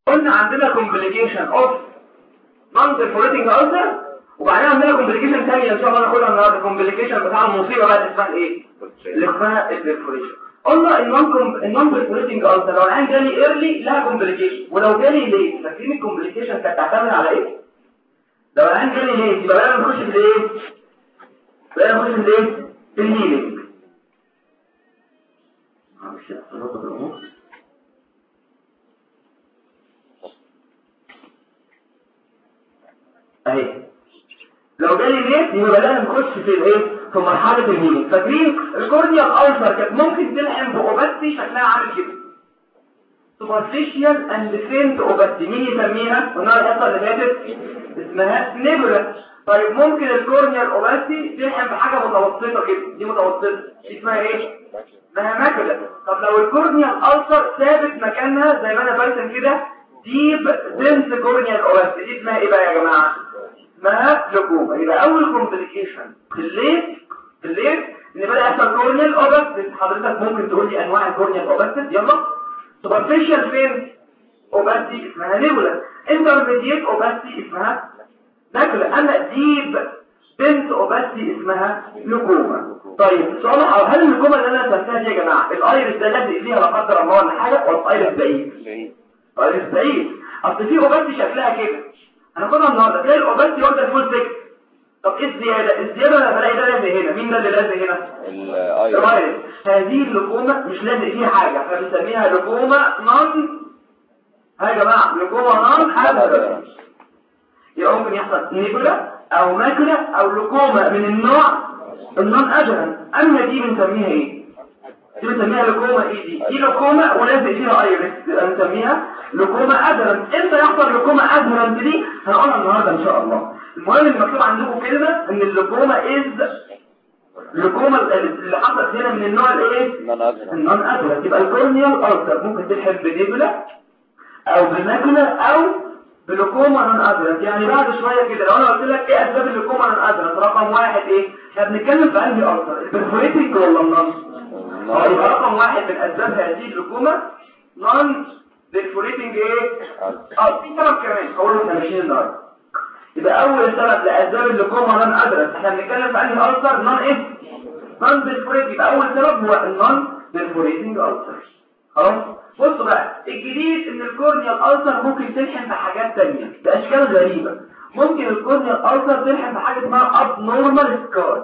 قلنا عندنا كومبليكيشن اوف نون ديفوريتنج ألسر وبعدين عندنا كومبليكيشن ثانيه ان شاء الله ناخدها النهارده كومبليكيشن بتاع المصيبه بقى اسمها ايه اللي اسمها الديفوريشن قلنا النون النون ديفوريتنج ألسر لو العين جالي ايرلي لها كومبليكيشن ولو جالي ليه فاكرين الكومبليكيشن كانت تعتمد على ايه لو العين جالي ليه يبقى بقى نخش في الايه بقى نخش في الايه في الهيلينج معلش اختلاط الامور اهي لو جالي ليه يبقى بدأنا نخش في الايه في مرحله الهيلينج فاكرين الكورنيا الالسر كانت ممكن تلحم باوباستي شكلها عامل كده سوبرفيشال اند فينت اوباستي مين يسميها قلنا الحصه اللي فاتت اسمها نيبولا طيب ممكن الكورنيا الاوباستي تلحم بحاجه متوسطه كده دي متوسطه دي اسمها ايه اسمها ماكولا طب لو الكورنيا الالسر ثابت مكانها زي ما انا برسم كده ديب دنس كورنيا الاوباستي دي اسمها ايه بقى يا جماعه اسمها لوكوما يبقى اول كومبليكيشن في الليل في الليل ان بدا يحصل كورنيال اوبست حضرتك ممكن تقول لي انواع الكورنيال اوبست يلا سوبرفيشال فين اوبستي اسمها نيبولا انترميديت اوبستي اسمها ناكولا اما ديب بنت اوبستي اسمها لوكوما طيب سؤال هل اللوكوما اللي انا رسمتها دي يا جماعه الايرس ده لازق فيها لا قدر الله ولا حاجه ولا الايرس بعيد ايرس بعيد اصل في اوبستي شكلها كده انا كنا النهارده تلاقي الاوبستي واخده الفول سيك طب ايه الزياده الزياده انا بلاقي ده لازق هنا مين ده اللي لازق هنا الايرس هذه اللوكوما مش لازق فيها حاجه احنا بنسميها لوكوما نون ها يا جماعه لوكوما نون حاجه يبقى ممكن يحصل نيبولا او ماكولا او لوكوما من النوع النون اجرن اما دي بنسميها ايه دي بنسميها لوكوما ايه دي دي لوكوما ولازق فيها ايرس بنسميها لوكوما ادرن امتى يحصل لوكوما ادرن دي هنقولها النهارده ان شاء الله المهم المكتوب عندكم كلمه ان اللوكوما از اللوكوما اللي حصلت هنا من النوع الايه النون ادرن يبقى الكورنيال التر ممكن تلحق بنيبولا او بماكولا او بلوكوما نون ادرنت يعني بعد شويه كده لو انا قلت لك ايه اسباب اللوكوما نون ادرنت رقم واحد ايه احنا بنتكلم في انهي اكتر البرفوريتنج ولا النص يبقى رقم واحد من اسباب هذه اللوكوما نون برفوريتنج ايه اه في سبب كمان هقول احنا ماشيين النهارده يبقى اول سبب لاسباب اللوكوما نون ادرنت احنا بنتكلم في انهي اكتر نون ايه نون برفوريتنج يبقى اول سبب هو النون برفوريتنج التر خلاص بصوا بقى الجديد ان الكورنيال الالسر ممكن تلحم بحاجات تانية باشكال غريبة ممكن الكورنيال الالسر تلحم بحاجة اسمها اب نورمال سكار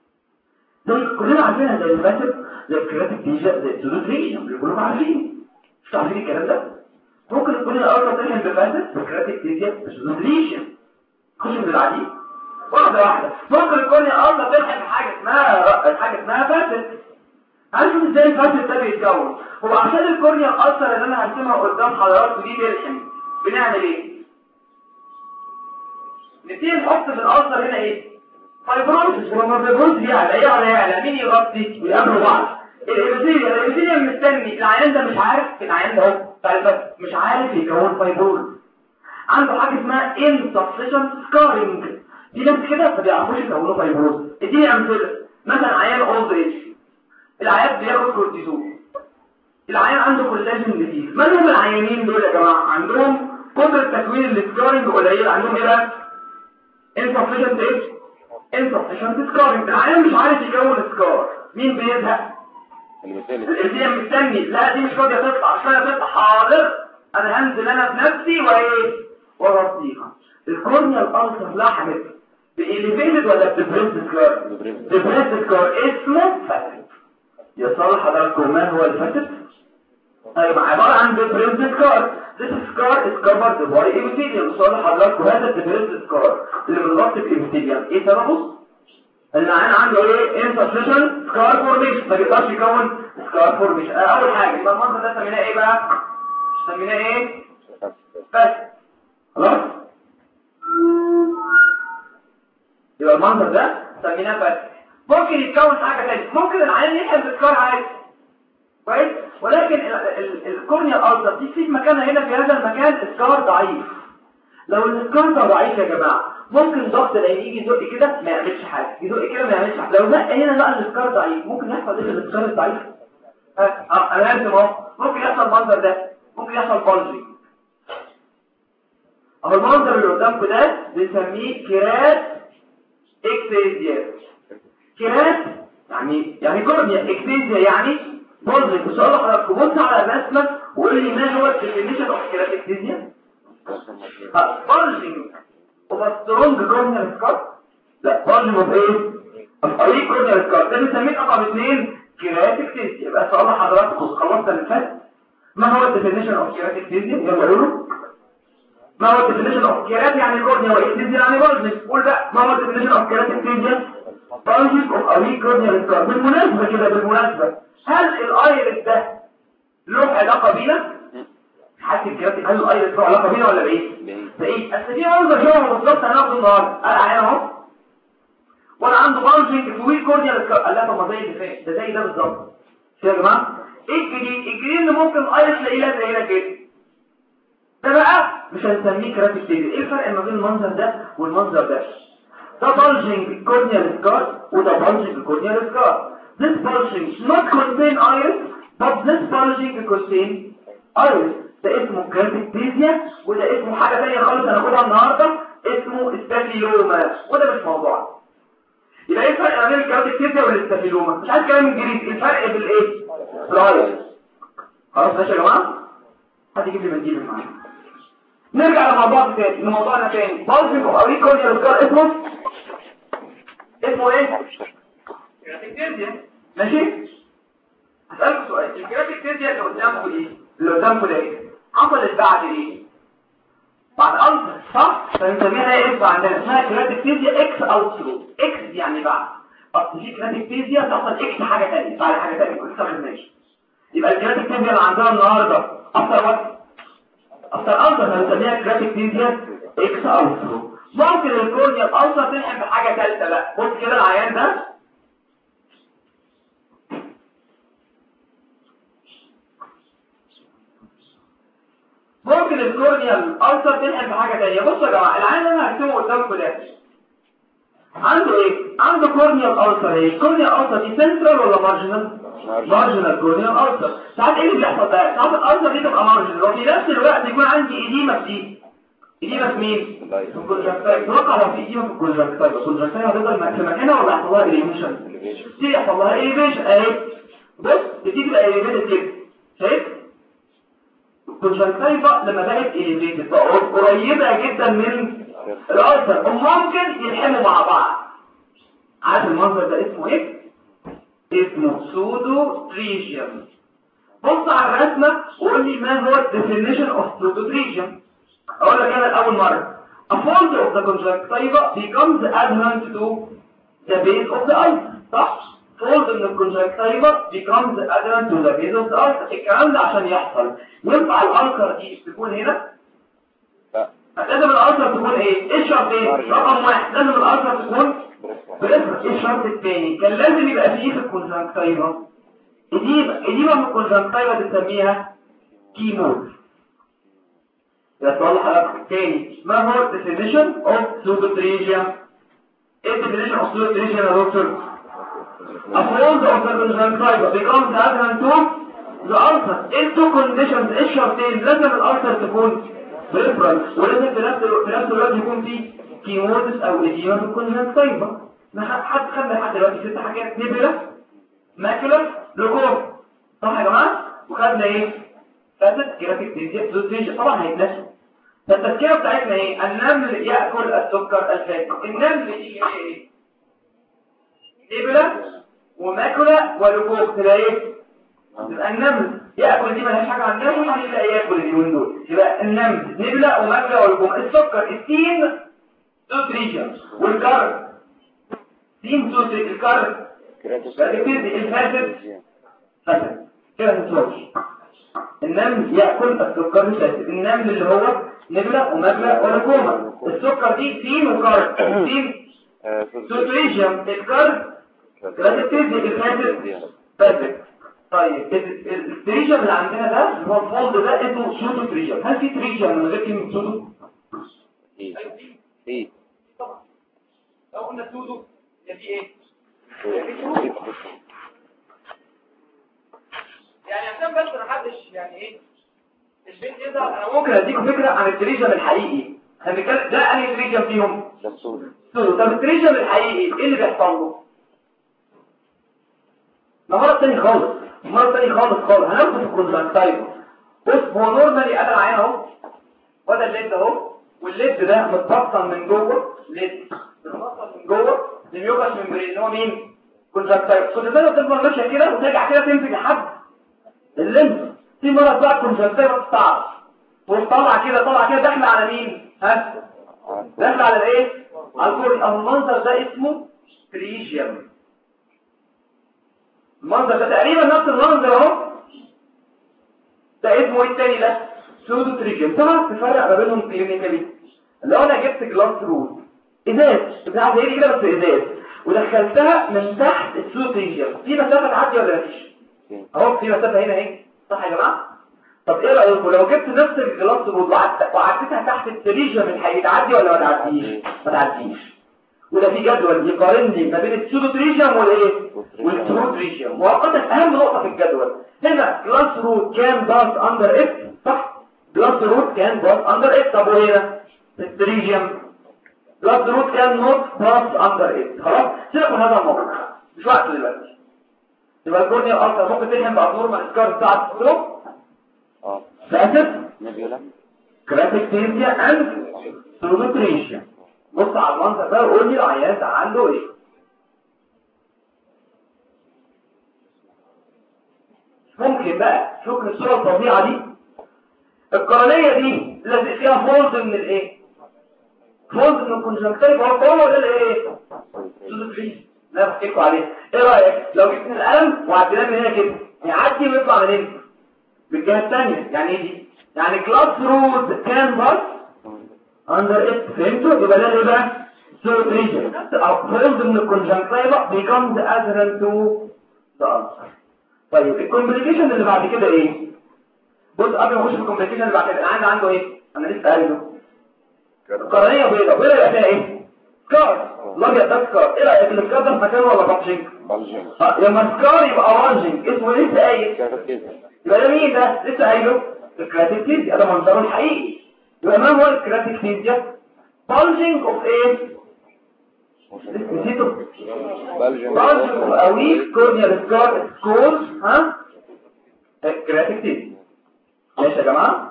زي كلنا عارفينها زي الفاسد زي الكراتيك ديجا زي السودوتريشن اللي كلهم عارفين مش عارفين الكلام ده ممكن الكورنيال الالسر تلحم بفاسد الكراتيك ديجا السودوتريشن خش من العديد واحدة واحدة ممكن الكورنيال الالسر تلحم بحاجة اسمها حاجة اسمها فاسد عارفين ازاي الفاسد ده بيتكون هو عشان الكورنيا الأثر اللي انا هرسمها قدام حضراتكم دي تلحم بنعمل ايه نبتدي نحط في الأثر هنا ايه فايبروزس ولما الفايبروزس يعلى ايه على يعلى مين يغطي ويقابلوا بعض الابيثيليا الابيثيليا مستني العيان ده مش عارف العيان ده اهو بتاع مش عارف يكون فايبروز عنده حاجه اسمها insufficient scarring دي ناس كده ما بيعرفوش يكونوا فايبروز اديني امثله مثلا عيان اولد ايج العيان بياخد كورتيزون العيان عنده كولاجين جديد من هم العيانين دول يا جماعه عندهم قدره تكوين السكارنج قليل عندهم ايه بقى insufficient ايه insufficient scarring العيان مش عارف يكون سكار مين بيزهق الالتزام مستني لا دي مش فاضيه تطلع عشان تطلع حاضر انا هنزل انا بنفسي وايه واغطيها الكورنيا الالسر لحمت بإليفيتد ولا بدبريس سكار دبريس سكار اسمه فاتت يا صالح حضراتكم ما هو الفاتت طيب عبارة عن دبريس سكار This scar is covered by epithelium صالح حضراتكم هذا الدبريس سكار اللي بنغطي الابيثيليوم ايه سببه؟ العين عنده ايه insufficient scar formation ما بيقدرش يكون scar formation اول حاجه يبقى المنظر ده سميناه ايه بقى سميناه ايه بس خلاص يبقى المنظر ده سميناه بس ممكن يتكون حاجه ثانيه ممكن العين يحب السكار عادي كويس ولكن الكورنيا الالتر دي في مكانها هنا في هذا المكان سكار ضعيف لو السكار ده ضعيف يا جماعه ممكن ضغط العين يجي يدق كده ما يعملش حاجه يدق كده ما يعملش حاجه لو زق هنا لقى السكار ضعيف ممكن يحصل ايه للسكار الضعيف اه انا عارف اهو ممكن يحصل المنظر ده ممكن يحصل بلجي اللي قدامكم ده بنسميه كيرات اكتيزيا كيرات يعني يعني كورنيا اكتيزيا يعني بولزك ان شاء الله حضرتك بص على الرسمه وقول لي ما هو الديفينيشن اوف كيرات اكتيزيا بولزنج اوف سترونج كورنيا سكار لا بولزنج اوف ايه اوف اي كورنيا سكار ده بنسميه رقم اثنين كيرات اكتيزيا يبقى سؤال حضراتكم خلصت اللي فات ما هو الديفينيشن اوف كيرات اكتيزيا يلا قولوا ما هو الديفينيشن اوف كيرات يعني كورنيا واكتيزيا يعني بولزنج قول بقى ما هو الديفينيشن اوف كيرات اكتيزيا بولزنج اوف اي كورنيا سكار بالمناسبه كده بالمناسبه هل الايرس ده له علاقه بينا حد الكراتي هل الايرس له علاقه بينا ولا بايه بايه اصل في منظر شبه بالظبط هناخده النهارده قال علينا اهو وانا عنده بانجينج في ويل كورنيال قال لا طب ما زي اللي فات ده زي ده بالظبط يا جماعه ايه الجديد الجديد ان ممكن الايرس تلاقيه لازق هنا كده ده بقى مش هنسميه كراتي كتير ايه الفرق ما بين المنظر ده والمنظر ده ده بانجينج كورنيال سكار وده بانجينج كورنيال سكار This bulging not contain iris, but this bulging contain iris. ده اسمه كراتيكتيزيا وده اسمه حاجة تانية خالص هناخدها النهاردة اسمه استافيلوما وده مش موضوع يبقى ايه الفرق ما بين الكراتيكتيزيا والاستافيلوما مش عايز كلام انجليزي الفرق بالايه بالايرس خلاص ماشي يا جماعه حد يجيب لي منديل معايا نرجع لموضوع تاني لموضوعنا تاني بولجنج اوف اوري كورنيال سكار اسمه اسمه ايه كراتيكتيزيا ماشي هسألكوا سؤال الكراتيكتيزيا اللي قدامكم ايه اللي قدامكم ده ايه حصلت بعد ايه بعد ألسر صح فنسميها ايه اسم عندنا اسمها كراتيكتيزيا اكس او ثرو اكس دي يعني بعد اصل في كراتيكتيزيا تحصل اكس حاجه ثانيه بعد حاجه ثانيه كل سنه ماشي يبقى الكراتيكتيزيا اللي عندنا النهارده اكتر وقت اكتر ألسر فنسميها كراتيكتيزيا اكس او ثرو ممكن الكورنيا الألسر تلحق بحاجه ثالثه بقى بص كده العيان ده ممكن الكورنيال ألسر تلحق بحاجة تانية بصوا يا جماعة العين اللي انا هكتبه قدامكم ده عنده ايه؟ عنده كورنيال ألسر ايه؟ كورنيال ألسر دي سنترال ولا مارجنال؟ مارجنال كورنيال ألسر ساعات ايه اللي بيحصل بقى؟ ساعات الألسر دي تبقى مارجنال وفي نفس الوقت يكون عندي إديمة في دي إديمة في مين؟ في الكونجكتايف توقع لو في إديمة في الكونجكتايف الكونجكتايف هتفضل في مكانها ولا يحصل لها إليميشن؟ دي يحصل لها إليميشن اهي بص دي تبقى إليميشن كده شايف؟ الكونجكتيفا لما بقت إليفيتد بقت قريبة جدا من الألسر وممكن يلحموا مع بعض عارف المنظر ده اسمه ايه؟ اسمه سودو تريجيوم بص على الرسمة وقول لي ما هو definition of سودو تريجيوم اقول لك انا الاول مرة A fold of the conjunctiva becomes adherent to the base of the ulcer صح؟ fold in the conjunctiva becomes adherent to the base of the ulcer الكلام ده عشان يحصل ينفع الألسر دي تكون هنا لا لازم الألسر تكون ايه ايه الشرط ايه رقم واحد لازم الألسر تكون بريفرنس ايه الشرط الثاني كان لازم يبقى فيه في الكونجنكتيفا اديمة اديمة في الكونجنكتيفا بنسميها كيمور يصلح لك تاني ما هو definition of pseudotrigia ايه definition of pseudotrigia يا دكتور A fold of the conjunctiva becomes adherent to the ulcer ايه two conditions ايه الشرطين لازم الألسر تكون بريفرنس ولازم في نفس الوقت في نفس الوقت يكون في كيموزس او اديمة في الكونجنكتيفا ما حد حد خد لحد دلوقتي ست حاجات نبلة ماكلة لوكوم صح يا جماعة وخدنا ايه فاتت جرافيك ديزيز طبعا هيتنسوا فالتذكرة بتاعتنا ايه النمل يأكل السكر الفاتح النمل دي ايه نبلة وماكلة ولوكوم تبقى ايه يبقى النمل يأكل دي ملهاش حاجة عن النمل ومحدش لا يأكل اليومين دول يبقى النمل نبلة وماكلة ولوكوم السكر التين نوتريشن والكارب تين نوتريشن الكارب بتبتدي الفاسد فاسد كده نتوش النمل يأكل السكر الفاسد النمل اللي هو نبلة وماكلة ولوكوم السكر دي تين وكارب تين نوتريشن الكارب بتبتدي الفاسد فاسد طيب التريجر اللي عندنا ده اللي هو الفولد ده اسمه سودو تريجر هل في تريجر من غير كلمه سودو ايه ايه طبعا لو قلنا سودو يبقى في ايه يعني عشان بس ما حدش يعني ايه البيت يظهر انا ممكن اديكم فكره عن التريجر الحقيقي هنتكلم ده انهي تريجن فيهم ده السود سودو طب التريجن الحقيقي ايه اللي بيحصل له ده مرض تاني خالص مرض تاني خالص خالص هناخد في الكونجكتايف بص هو نورمالي ادي العين اهو وده الليد اهو والليد ده متبطن من جوه ليد متبطن من جوه الميوكاس ممبرين اللي هو مين كونجكتايف كنت تقدر تفضل ماشيه كده وترجع كده تمسك لحد الليمف في مرض بقى كونجكتايف تستعرض وطالعه كده طالعه كده داخله على مين ها داخل على الايه على الكوري اهو المنظر ده اسمه تريجيوم المنظر ده تقريبا نفس المنظر اهو ده اسمه ايه التاني ده سودو تريجيوم طبعا تفرق ما بينهم كلينيكالي لو انا جبت جلاس رود ازاز بتاع زي كده بس ازاز ودخلتها من تحت السودو تريجيوم في مسافه تعدي ولا مفيش اهو في مسافه هنا اهي صح يا جماعه طب ايه رايكم لو جبت نفس الجلاس رود وعدت- وعدتها تحت التريجيوم الحقيقي تعدي ولا ما تعديش ما تعديش وده في جدول يقارن لي ما بين السودو تريجيوم والايه والترو تريجيوم مؤقتا اهم نقطه في الجدول هنا جلاس رود كان باس اندر اف صح جلاس رود كان باس اندر اف طب وهنا التريجيوم جلاس رود كان نوت باس اندر اف خلاص سيبك من هذا الموضوع مش وقته دلوقتي يبقى الكورنيا الارثر ممكن تلهم بابنورمال سكار بتاعت الستروك اه فاسف نبيولا كراتيكتيزيا اند سلومتريشيا بص على المنظر ده وقول لي العيان ده عنده ايه ممكن بقى شوف الصوره الفظيعه دي القرنيه دي لازق فيها فولد من الايه فولد من الكونجكتيف هو هو ده الايه سلومتريشيا لا بحكيكوا عليه ايه رايك لو جبت القلم وعديناه من هنا كده يعدي ويطلع من هنا بالجهه الثانيه يعني ايه دي يعني كلاس رود كان بس اندر ات فهمتوا يبقى ده ايه بقى سورت ريجن فهمت من الكونجنكتيفا becomes adherent to the ulcer طيب الكومبليكيشن اللي بعد كده ايه بص قبل ما اخش في الكومبليكيشن اللي بعد كده انا عندي عنده ايه انا لسه قايله القرنيه بيضاء بيضاء يبقى فيها ايه سكار الابيض ده سكار ايه رايك السكار ده في مكانه ولا باتشنج بلجيم اه لما سكار يبقى اورانجنج اسمه لسه قايل كاركتيزم يبقى ده مين ده لسه قايله الكراتيكتيزيا ده منظره الحقيقي يبقى ما هو الكراتيكتيزيا bulging of ايه نسيته بلجيم bulging of a weak corneal scar scores ها الكراتيكتيزيا ماشي يا جماعه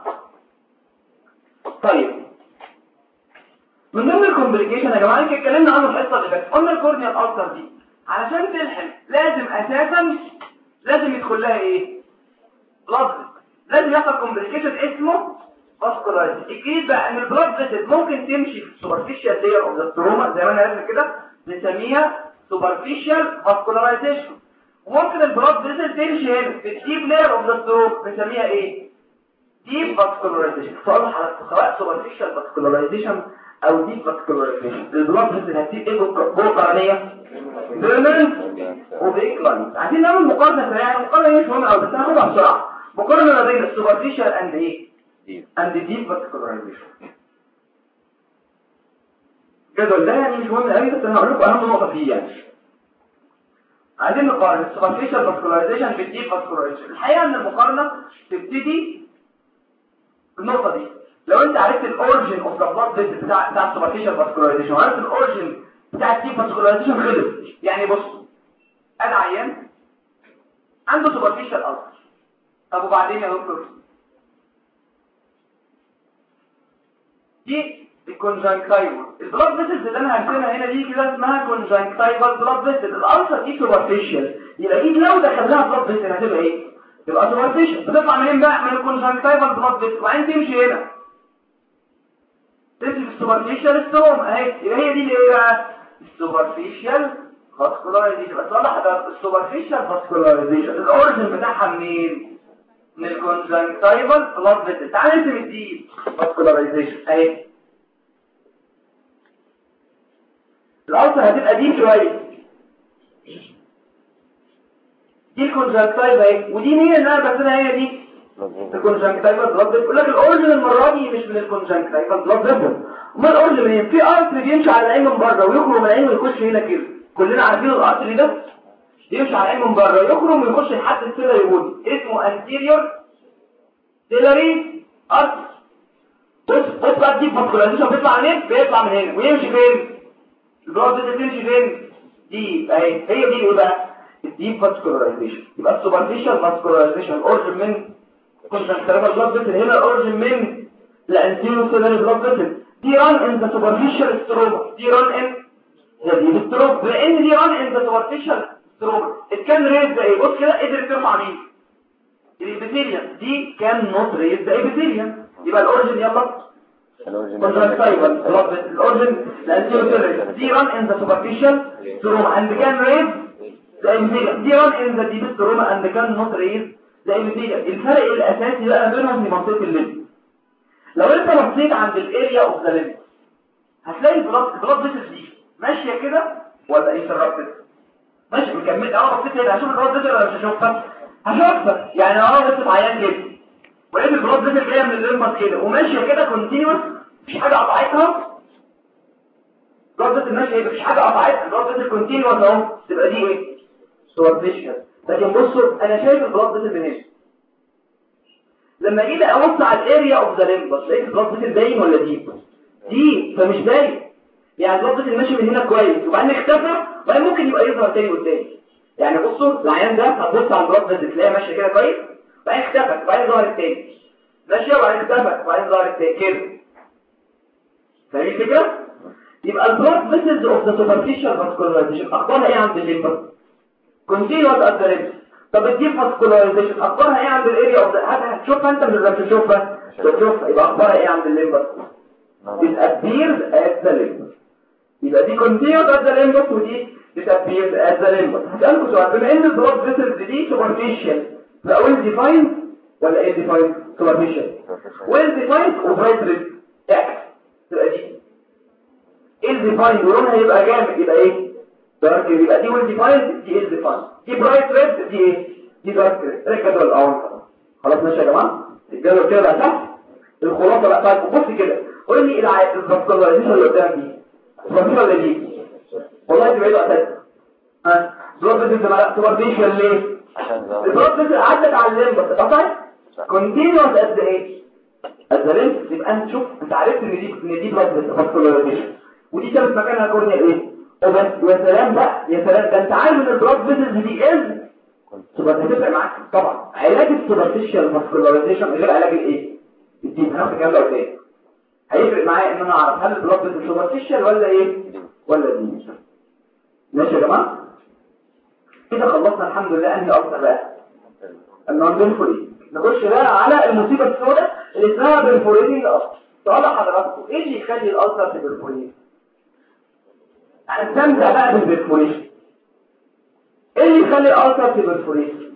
طيب من ضمن الكومبليكيشن يا جماعه اللي اتكلمنا عنه في الحصه اللي فاتت قلنا الكورنيال الالتر دي علشان تلحم لازم اساسا لازم يدخل لها ايه بلاد لازم يحصل كومبليكيشن اسمه فاسكولايز اكيد بقى ان البلاد فيسل ممكن تمشي في السوبرفيشال لاير اوف ذا ستروما زي ما انا قلت كده بنسميها سوبرفيشال فاسكولارايزيشن وممكن البلاد فيسل تمشي هنا في الديب لاير اوف ذا ستروما بنسميها ايه ديب فاسكولارايزيشن سؤال حضرتك سواء سوبرفيشال فاسكولارايزيشن او ديب فاسكولارايزيشن البلاد فيسل هتسيب ايه جوه القرنيه بيرمنت وبيكلاين عايزين نعمل مقارنه سريعه المقارنه دي مش مهمه قوي بس هاخدها بسرعه مقارنه ما بين السوبرفيشال اند ايه اند ديب فاسكولارايزيشن الجدول ده يعني مش مهم قوي بس انا هقول لكم اهم نقطه فيه يعني عايزين نقارن السوبرفيشال فاسكولارايزيشن بالديب فاسكولارايزيشن الحقيقه ان المقارنه تبتدي بالنقطه دي لو انت عرفت الاوريجين اوف ذا بلاد فيسل بتاع بتاع السوبرفيشال فاسكولارايزيشن وعرفت الاوريجين بتاع الديب فاسكولارايزيشن خلص يعني بص انا عيان عنده سوبرفيشال ألسر طب وبعدين يا دكتور دي الكونجنكتيفال البلاد فيسلز اللي انا هرسمها هنا دي كده اسمها كونجنكتيفال بلاد فيسل الألسر دي سوبرفيشال يبقى دي لو دخل لها بلاد فيسل هتبقى ايه تبقى سوبرفيشال بتطلع منين بقى من الكونجنكتيفال بلاد فيسل وبعدين تمشي هنا تمشي في السوبرفيشال ستروم اهي يبقى هي دي اللي ايه بقى السوبرفيشال فاسكولارايزيشن بس والله حضرتك السوبرفيشال فاسكولارايزيشن الاوريجن بتاعها منين من الكونجنكتيفال بلاد فيسل تعال نرسم الدي فاسكولارايزيشن اهي الألسر هتبقى دي شوية دي الكونجنكتيفال اهي ودي مين اللي انا برسمها هي دي الكونجنكتيفال بلاد فيسل يقول لك الاوريجن المره دي مش من الكونجنكتيفال بلاد فيسل امال الاوريجن منين في ارتري بيمشي على العين من بره ويخرج من العين ويخش هنا كده كلنا عارفين الارتري ده يمشي على العين من بره يخرج ويخش لحد السيلر يقول اسمه anterior ciliary artery بص بص بقى الديب فاسكولايزيشن بيطلع منين بيطلع من هنا ويمشي فين البلاد فيسل تمشي فين دي اهي هي دي ايه بقى الديب فاسكولايزيشن يبقى السوبرفيشال فاسكولايزيشن اورجن من كنت هنتكلم بلاد فيسل هنا اورجن من الانتيريو سيلري بلاد فيسل دي ران ان ذا سوبرفيشال ستروما دي ران ان ذا ديب ستروما لان دي ران ان ذا سوبرفيشال ستروما كان ريز ده ايه بص كده قدر ترفع مين الابيثيليوم دي كان نوت ريز ده ابيثيليوم يبقى الاورجن يلا contractile الاورجن الانتيريو سيلري دي ران ان ذا سوبرفيشال ستروما اند كان ريز the epithelium دي run in the deep stroma and can not raise the epithelium الفرق الأساسي بقى بينهم في منطقة الليمب لو انت بصيت عند الاريا اوف ذا ليمب هتلاقي البلاد البلاد فيسل دي ماشية كده ولا ايه سربت ماشي مكمل اه بصيت هنا هشوف البلاد فيسل ولا مش هشوفها هشوفها يعني اه بصيت عيان كده ولقيت البلاد فيسل جايه من الليمبس كده وماشية كده كونتينوس مفيش حاجة قطعتها البلاد فيسل ماشية مفيش حاجة قطعتها البلاد فيسل كونتينوس اهو تبقى دي ايه سوبرفيشال لكن بصوا انا شايف البلاد فيسل من هنا لما جيت ابص على الاريا اوف ذا ليمبس لقيت البلاد فيسل باين ولا ديب ديب فمش باين يعني البلاد فيسل ماشي من هنا كويس وبعدين اختفى وبعدين ممكن يبقى يظهر تاني قدامي يعني بصوا العيان ده هتبص على البلاد فيسل تلاقيها ماشيه كده كويس وبعدين اختفت وبعدين ظهرت تاني ماشيه وبعدين اختفت وبعدين ظهرت تاني كده فاهمين الفكره يبقى البلاد فيسلز اوف ذا سوبرفيشال فاسكولاريزيشن اخبارها ايه عند الليمبس كونتينوس ات طب الديب فاسكولارايزيشن اخبارها ايه عند الاريا اوف هتشوفها انت مش لازم تشوفها تشوفها يبقى اخبارها ايه عند الليمبس it appears at the limbus يبقى دي continuous at the limbus ودي it appears at the limbus هسألكم سؤال بما ان البلاد فيسلز دي superficial لا well defined ولا ايه defined superficial well defined وبرايت ريد اكس تبقى دي ايه defined ولونها يبقى جامد يبقى ايه دارك يبقى دي ويل ديفايند دي ال ديفايند دي برايت ريد دي ايه دي دارك ريد ركزوا الاول خلاص ماشي يا جماعه الجدول كده بقى تحت الخلاصه بقى بتاعت بص كده قول لي الفاسكولارايزيشن اللي قدام دي فاكره ولا دي والله دي بعيده اساسا ها بلاد فيزل ما سوبرفيشال ليه البلاد فيزل عدت على الليمبس اتقطعت كونتينوس قد ايه قد الليمبس يبقى انت شوف انت عرفت ان دي ان دي بلاد فاسكولارايزيشن ودي كانت مكانها كورنيا ايه وبس ويا سلام بقى يا سلام ده انت عارف ان البلاد فيسلز دي از تبقى هتفرق معاك طبعا علاج السوبرفيشال فاسكولاريزيشن غير علاج الايه الدين هناخد الكلام ده قدام هيفرق معايا ان انا اعرف هل البلاد فيسل سوبرفيشال ولا ايه ولا دين ماشي يا جماعه كده خلصنا الحمد لله انهي اكتر بقى النون بنفوري نخش بقى على المصيبه السوداء اللي اسمها بنفوريتنج اصلا سؤال حضراتكم ايه اللي يخلي الالسر في بنفوريتنج هنستمتع بقى بالبرفوريشن ايه اللي يخلي الالتر في برفوريشن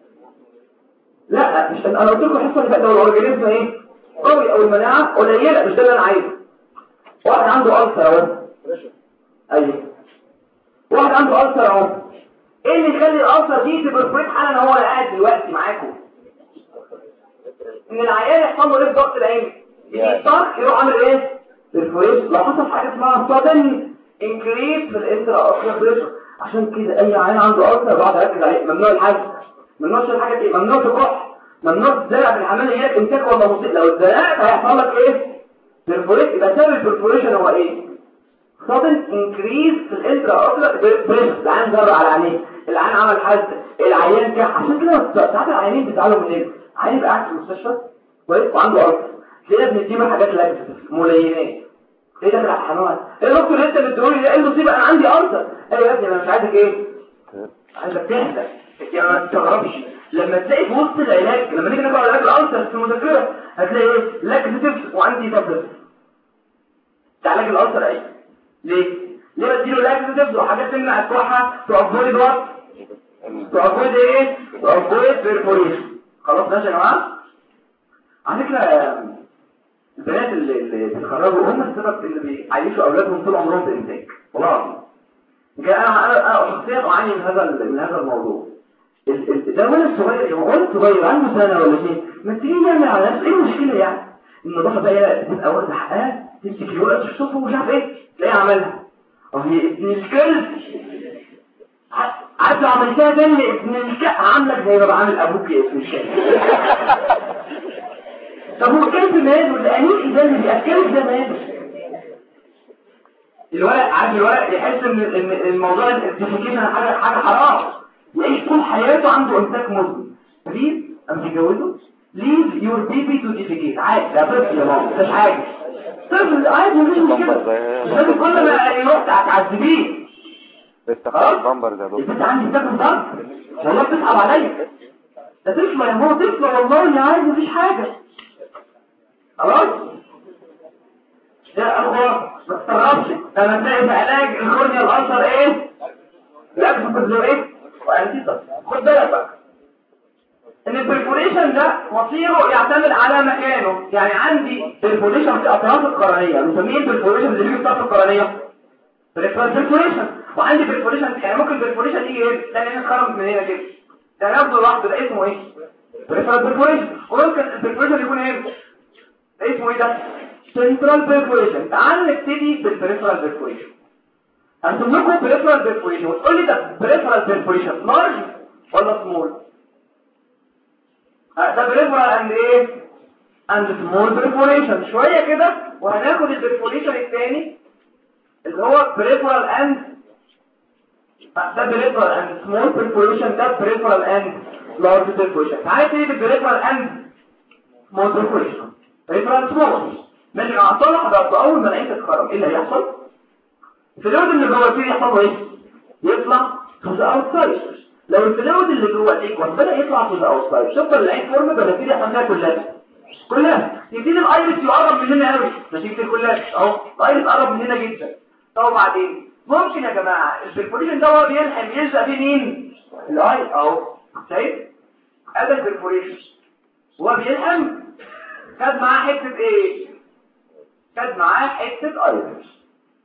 لا مش انا قلت لكم الحصه اللي فاتت الاورجانيزم ايه قوي او المناعه قليله مش ده اللي انا عايزه واحد عنده التر اهو ايوه واحد عنده التر اهو ايه اللي يخلي الالتر دي تبرفوريت حالا هو قاعد دلوقتي معاكم ان العيان يحصل له ايه ضغط العين يضطر يروح عامل ايه برفوريشن لو حصل حاجه اسمها صدمه انكريس في الانترا اوكلر بريشر عشان كده اي عين عنده اوكلر بعد اركز عليه ممنوع الحاجه ممنوع الحاجه دي ممنوع الكح ممنوع الزرع في العمليات امساك ولا مصيب لو اتزرعت هيحصل لك ايه برفوريت يبقى سبب البرفوريشن هو ايه sudden increase في الانترا اوكلر بريشر العين ضرب على عينيه العين عمل حد العيان كح عشان كده ساعات العيانين بيزعلوا مننا عيان يبقى قاعد في المستشفى كويس وعنده اوكلر تلاقينا بنديله حاجات لاكسس ملينات ايه ده الحمام ايه الدكتور انت بتقولي ده ايه المصيبه انا عندي ارثر ايوه يا ابني انا مش عايزك ايه عايزك تهدى يا ما تستغربش لما تلاقي في وسط العلاج لما نيجي نقرا علاج الارثر في المذاكره هتلاقي ايه لاكسيتيف وعندي تابلت ده علاج الارثر ايه ليه ليه بديله لاكسيتيف وحاجات تمنع الكحه تافويد وات تافويد ايه تافويد بيرفوريشن خلاص ماشي يا جماعه على فكره البنات اللي, اللي بيتخرجوا هم السبب اللي بيعيشوا اولادهم طول عمرهم بانتاج والله العظيم انا انا انا شخصيا اعاني من هذا من هذا الموضوع ده ولد صغير ولد صغير عنده سنه ولا شيء ما تيجي نعمل على نفسه ايه المشكله يعني النظافه بقى تبقى واخده حقها تمسك الورقه تشطفه ومش عارف ايه تلاقيها عملها اه هي ابن الكلب عارف لو عملتها تاني ابن الكلب عاملك زي ما بعمل ابوك يا ابن الكلب طب هو الكلب ماله الانيق ده اللي بيأكلك ده الولد عارف الولد يحس ان ان الموضوع الانتفيكيشن حاجه حاجه حرام يعيش طول حياته عنده امساك مزمن بليز اما تتجوزه ليف يور بيبي تو ديفيكيت عادي ده طفل يا ماما مش حاجه طفل عادي مفيش مشكله مش لازم كل ما يروح تعذبيه لسه خلاص؟ خلاص بامبر ده دكتور البنت عندي بتاكل ضرب والله بتصعب عليا ده طفله يا ماما طفله والله عادي مفيش حاجه خلاص يا اخوة ما تستغربش لما تلاقي في علاج الكورنيا الألسر ايه لا بتفضل ايه وانتيطة خد بالك بقى ان البرفوريشن ده مصيره يعتمد على مكانه يعني عندي برفوريشن في اطراف القرنية بنسميه البرفوريشن اللي بيجي في اطراف القرنية برفوريشن وعندي برفوريشن يعني ممكن برفوريشن يجي ايه تاني هنا اتخرج من هنا كده ده نفسه لوحده ده اسمه ايه بريفرال برفوريشن وممكن البرفوريشن يكون ايه ده اسمه ايه ده سنترال بيرفوريشن تعال نبتدي بالبريفرال بيرفوريشن هرسم لكم بريفرال بيرفوريشن وتقول لي ده بريفرال بيرفوريشن لارج ولا سمول ده بريفرال اند ايه اند سمول بيرفوريشن شويه كده وهناخد البيرفوريشن الثاني اللي هو بريفرال اند ده بريفرال اند سمول بيرفوريشن ده بريفرال اند لارج بيرفوريشن تعال نبتدي بالبريفرال اند سمول بيرفوريشن بريفرال سمول من الاعطال حضرت اول ما لقيت اتخرج ايه اللي هيحصل الفلويد اللي جوه الفيل يحصل له ايه يطلع تو ذا اوتسايد لو الفلويد اللي جوه الايكوال بدا يطلع تو ذا اوتسايد شوف العين فورم بدا يبتدي يحصل فيها كلها كلها يبتدي الايرس يقرب من هنا قوي نتيجه الكلها اهو الايرس قرب من هنا جدا طب وبعدين ممكن يا جماعه البرفوريشن ده هو بيلحم يلزق فيه مين الاي اهو شايف ادي البرفوريشن هو بيلحم خد معاه حته ايه خد معاه حته ايرس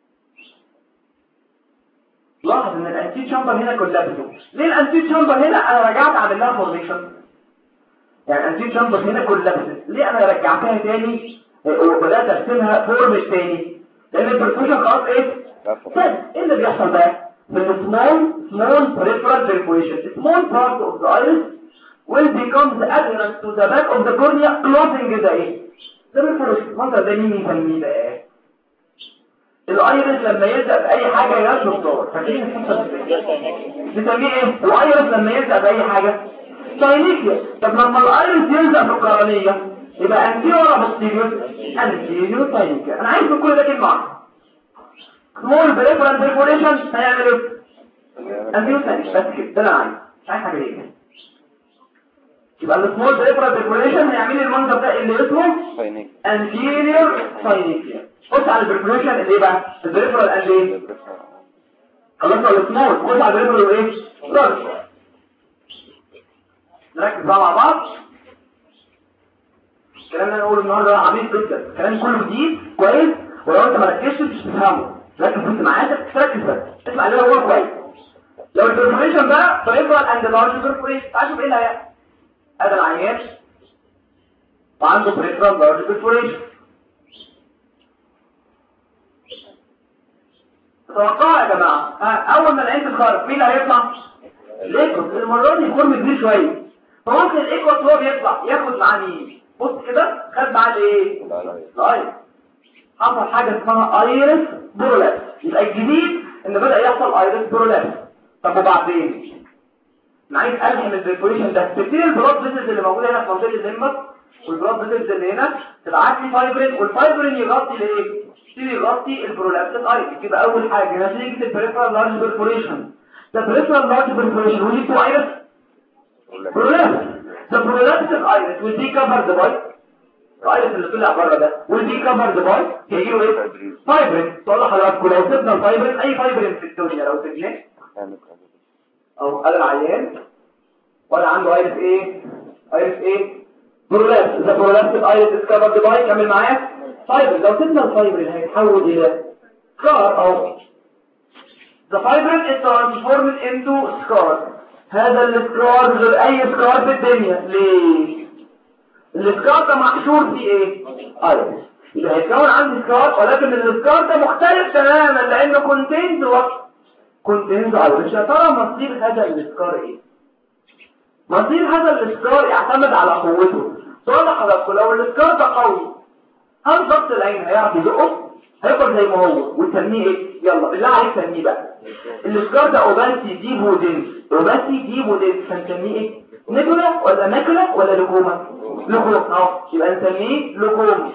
لاحظ ان الانتي شامبر هنا كولابسه ليه الانتي شامبر هنا انا رجعت اعمل لها فورميشن يعني الانتي شامبر هنا كولابسه ليه انا رجعتها تاني وبدات ارسمها فورم تاني لان البرفوشن خلاص ايه طيب ايه اللي بيحصل بقى في السمول سمول peripheral perforation small part of the iris will become the adherent to the back of the cornea closing the ايه ده بالفرش المنظر ده مين يسميه بقى الايرس لما يلزق باي حاجه يا دكتور فاكرين الحصه دي بنسميه ايه الايرس لما يلزق باي حاجه ساينيكيا طب لما الايرس يلزق في القرنيه يبقى انتيريور ولا بوستيريور انتيريور ساينيكيا انا عايز من كل ده كلمه واحده سمول بريفرال بريفوريشن هيعمل ايه انتيريور ساينيكيا بس كده ده اللي انا عايزه مش عايز حاجه ايه يبقى السمول بريفرال بريفوريشن هيعمل لي المنظر ده اللي اسمه ساينيك anterior ساينيكيا بص على البرفوريشن اللي ايه بقى البريفرال قال ايه خلصنا السمول بص على البريفرال وايه لارج نركز بقى مع بعض الكلام اللي انا بقوله النهارده عميق جدا الكلام كله جديد كويس ولو انت ما ركزتش مش هتفهمه ركز بس معايا تركز بس اسمع اللي انا بقوله كويس لو البرفوريشن بقى بريفرال اند لارج برفوريشن تعال شوف ايه اللي هيحصل هذا العيان وعنده بريفرال لارج برفوريشن توقعوا يا جماعة ها أول ما العين تتخرج مين اللي هيطلع؟ الإيكوس المرة دي يكون كبير شوية فممكن الإيكوس هو بيطلع ياخد معاه مين؟ بص كده خد معاه الإيه؟ لا لا الأيرس حصل حاجة اسمها ايرس برولابس يبقى الجديد إن بدأ يحصل ايرس برولابس طب وبعدين؟ أنا عايز ألحم البرفوريشن ده تبتدي البلاد فيزلز اللي موجودة هنا في منطقة الليمبس والبلاد فيزلز اللي هنا تبعت لي فايبرين والفايبرين يغطي الايه؟ يبتدي يغطي البرولابس الايرس يبقى أول حاجة نتيجة البريفرال لارج برفوريشن ده بريفرال لارج برفوريشن وليه تو ايرس برولابس ده برولابس الايرس ودي كفر باي الايرس اللي طلع بره ده ودي كفر باي هيجي له ايه؟ فايبرين تقول لحضراتكم لو سيبنا الفايبرين اي فايبرين في الدنيا لو سيبناه او قال العيان ولا عنده ايرس ايه ايرس ايه برولابس اذا برولابس الايرس ديسكفرد باي كمل معايا فايبر لو سيبنا الفايبر اللي هيتحول الى سكار او the fibrin is transformed into scar هذا السكار غير اي سكار في الدنيا ليه السكار ده محشور فيه ايه ايرس يبقى هيتكون عندي سكار ولكن السكار ده مختلف تماما لانه كونتينز وقت كونتينز ايرس يا ترى مصير هذا السكار ايه مصير هذا السكار يعتمد على قوته سؤال لحضراتكم لو السكار ده قوي هل ضغط العين هيعرف يزقه هيفضل زي ما هو وتسميه ايه يلا بالله عليك سميه بقى السكار ده اوباسي ديبو دينس اوباسي ديبو دينس هنسميه ايه نيكولا ولا ماكولا ولا لوكوما لوكوما اهو يبقى نسميه لوكوما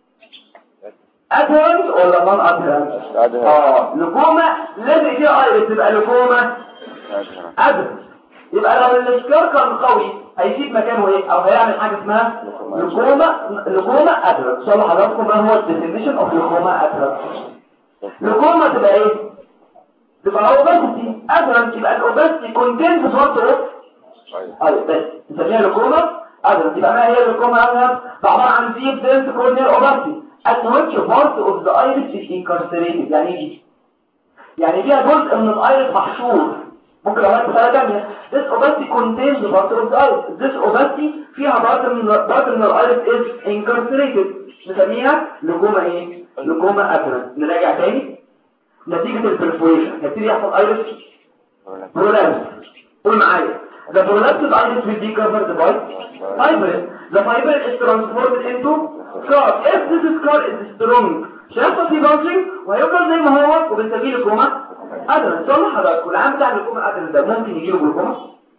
ادهرنت ولا نون ادهرنت أدهرنت. اه لوكوما لازم فيها ايرس تبقى لوكوما أدهر. ادهرنت يبقى لو الاشكار كان قوي هيسيب مكانه ايه او هيعمل حاجه اسمها لوكوما لوكوما ادهرنت ان شاء الله حضراتكم ما هو الديفينيشن اوف لوكوما ادهرنت لوكوما تبقى ايه تبقى اوبستي ادرنت يبقى الاوبستي كونتنت صوت ايه طيب. ايوه بس نسميها لوكوما ادرنت يبقى ما هي اللوكوما ادرنت عباره عن ديب دنس كورنيال اوبستي at which part of the iris is incarcerated يعني ايه دي؟ يعني فيها جزء من الايرس محشور ممكن لو انت بطريقه ثانيه this opacity contains part of the iris this opacity فيها part من part من الايرس is incarcerated نسميها لوكوما ايه لوكوما ادرنت نراجع تاني نتيجه البرفوريشن هيبتدي يحصل ايرس prolapse قول معايا the prolapsed iris will be covered by fiber the fiber is transformed into scar if this scar is strong مش هيحصل فيه bulging وهيفضل زي ما هو وبنسميه لكوما ادرن ان شاء الله حضراتكم العام بتاع اللكوما ادرن ده ممكن يجيله جلوكوما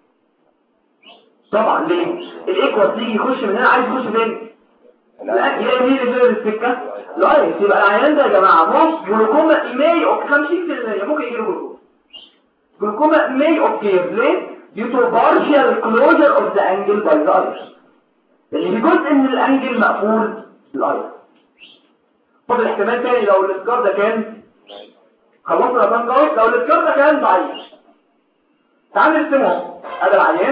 طبعا ليه الايكوس يجي يخش من هنا عايز يخش فين لا يلاقي مين اللي في السكه لا يبقى العيان ده يا جماعه ممكن جلوكوما ايماي او 50% ممكن يجيله جلوكوما جلوكوما may occur ليه؟ due to partial closure of the angle by the iris لأن في جزء من الانجل مقفول بالايرس طب الاحتمال تاني لو الاسكار ده كان خلصنا الرقم قوي لو الاسكار ده كان ضعيف تعال نرسمه هذا العيان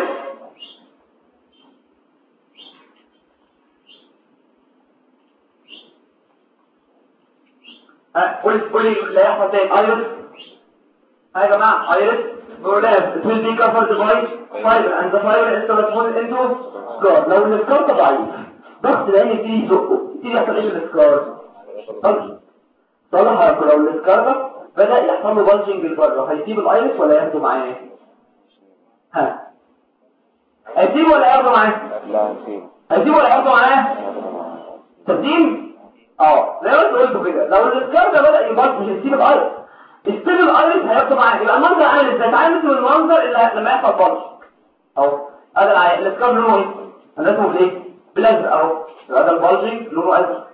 ها قولي قولي لا يحصل تاني ايرس ها يا جماعه ايرس برولاب it will be covered by fiber and the fiber is transformed into scar لو السكار ده ضعيف ضغط العين يبتدي يزقه يبتدي يحصل ايه السكار طيب صلح لو السكار ده بدأ يحصل له بلجنج لبره هيسيب الايرس ولا ياخده معاه ها هيسيبه ولا ياخده معاه لا نسيب هيسيبه ولا ياخده معاه تبديل اه زي ما انت قلت كده لو الاسكار ده بدا يبط مش هيسيب الايرس يسيب الايرس هياخده معاه يبقى المنظر عامل ازاي تعالى مثل المنظر اللي لما يحصل بلج اهو هذا العي- الاسكار لونه ايه انا اسمه بايه بالازرق اهو يبقى ده البلجنج لونه ازرق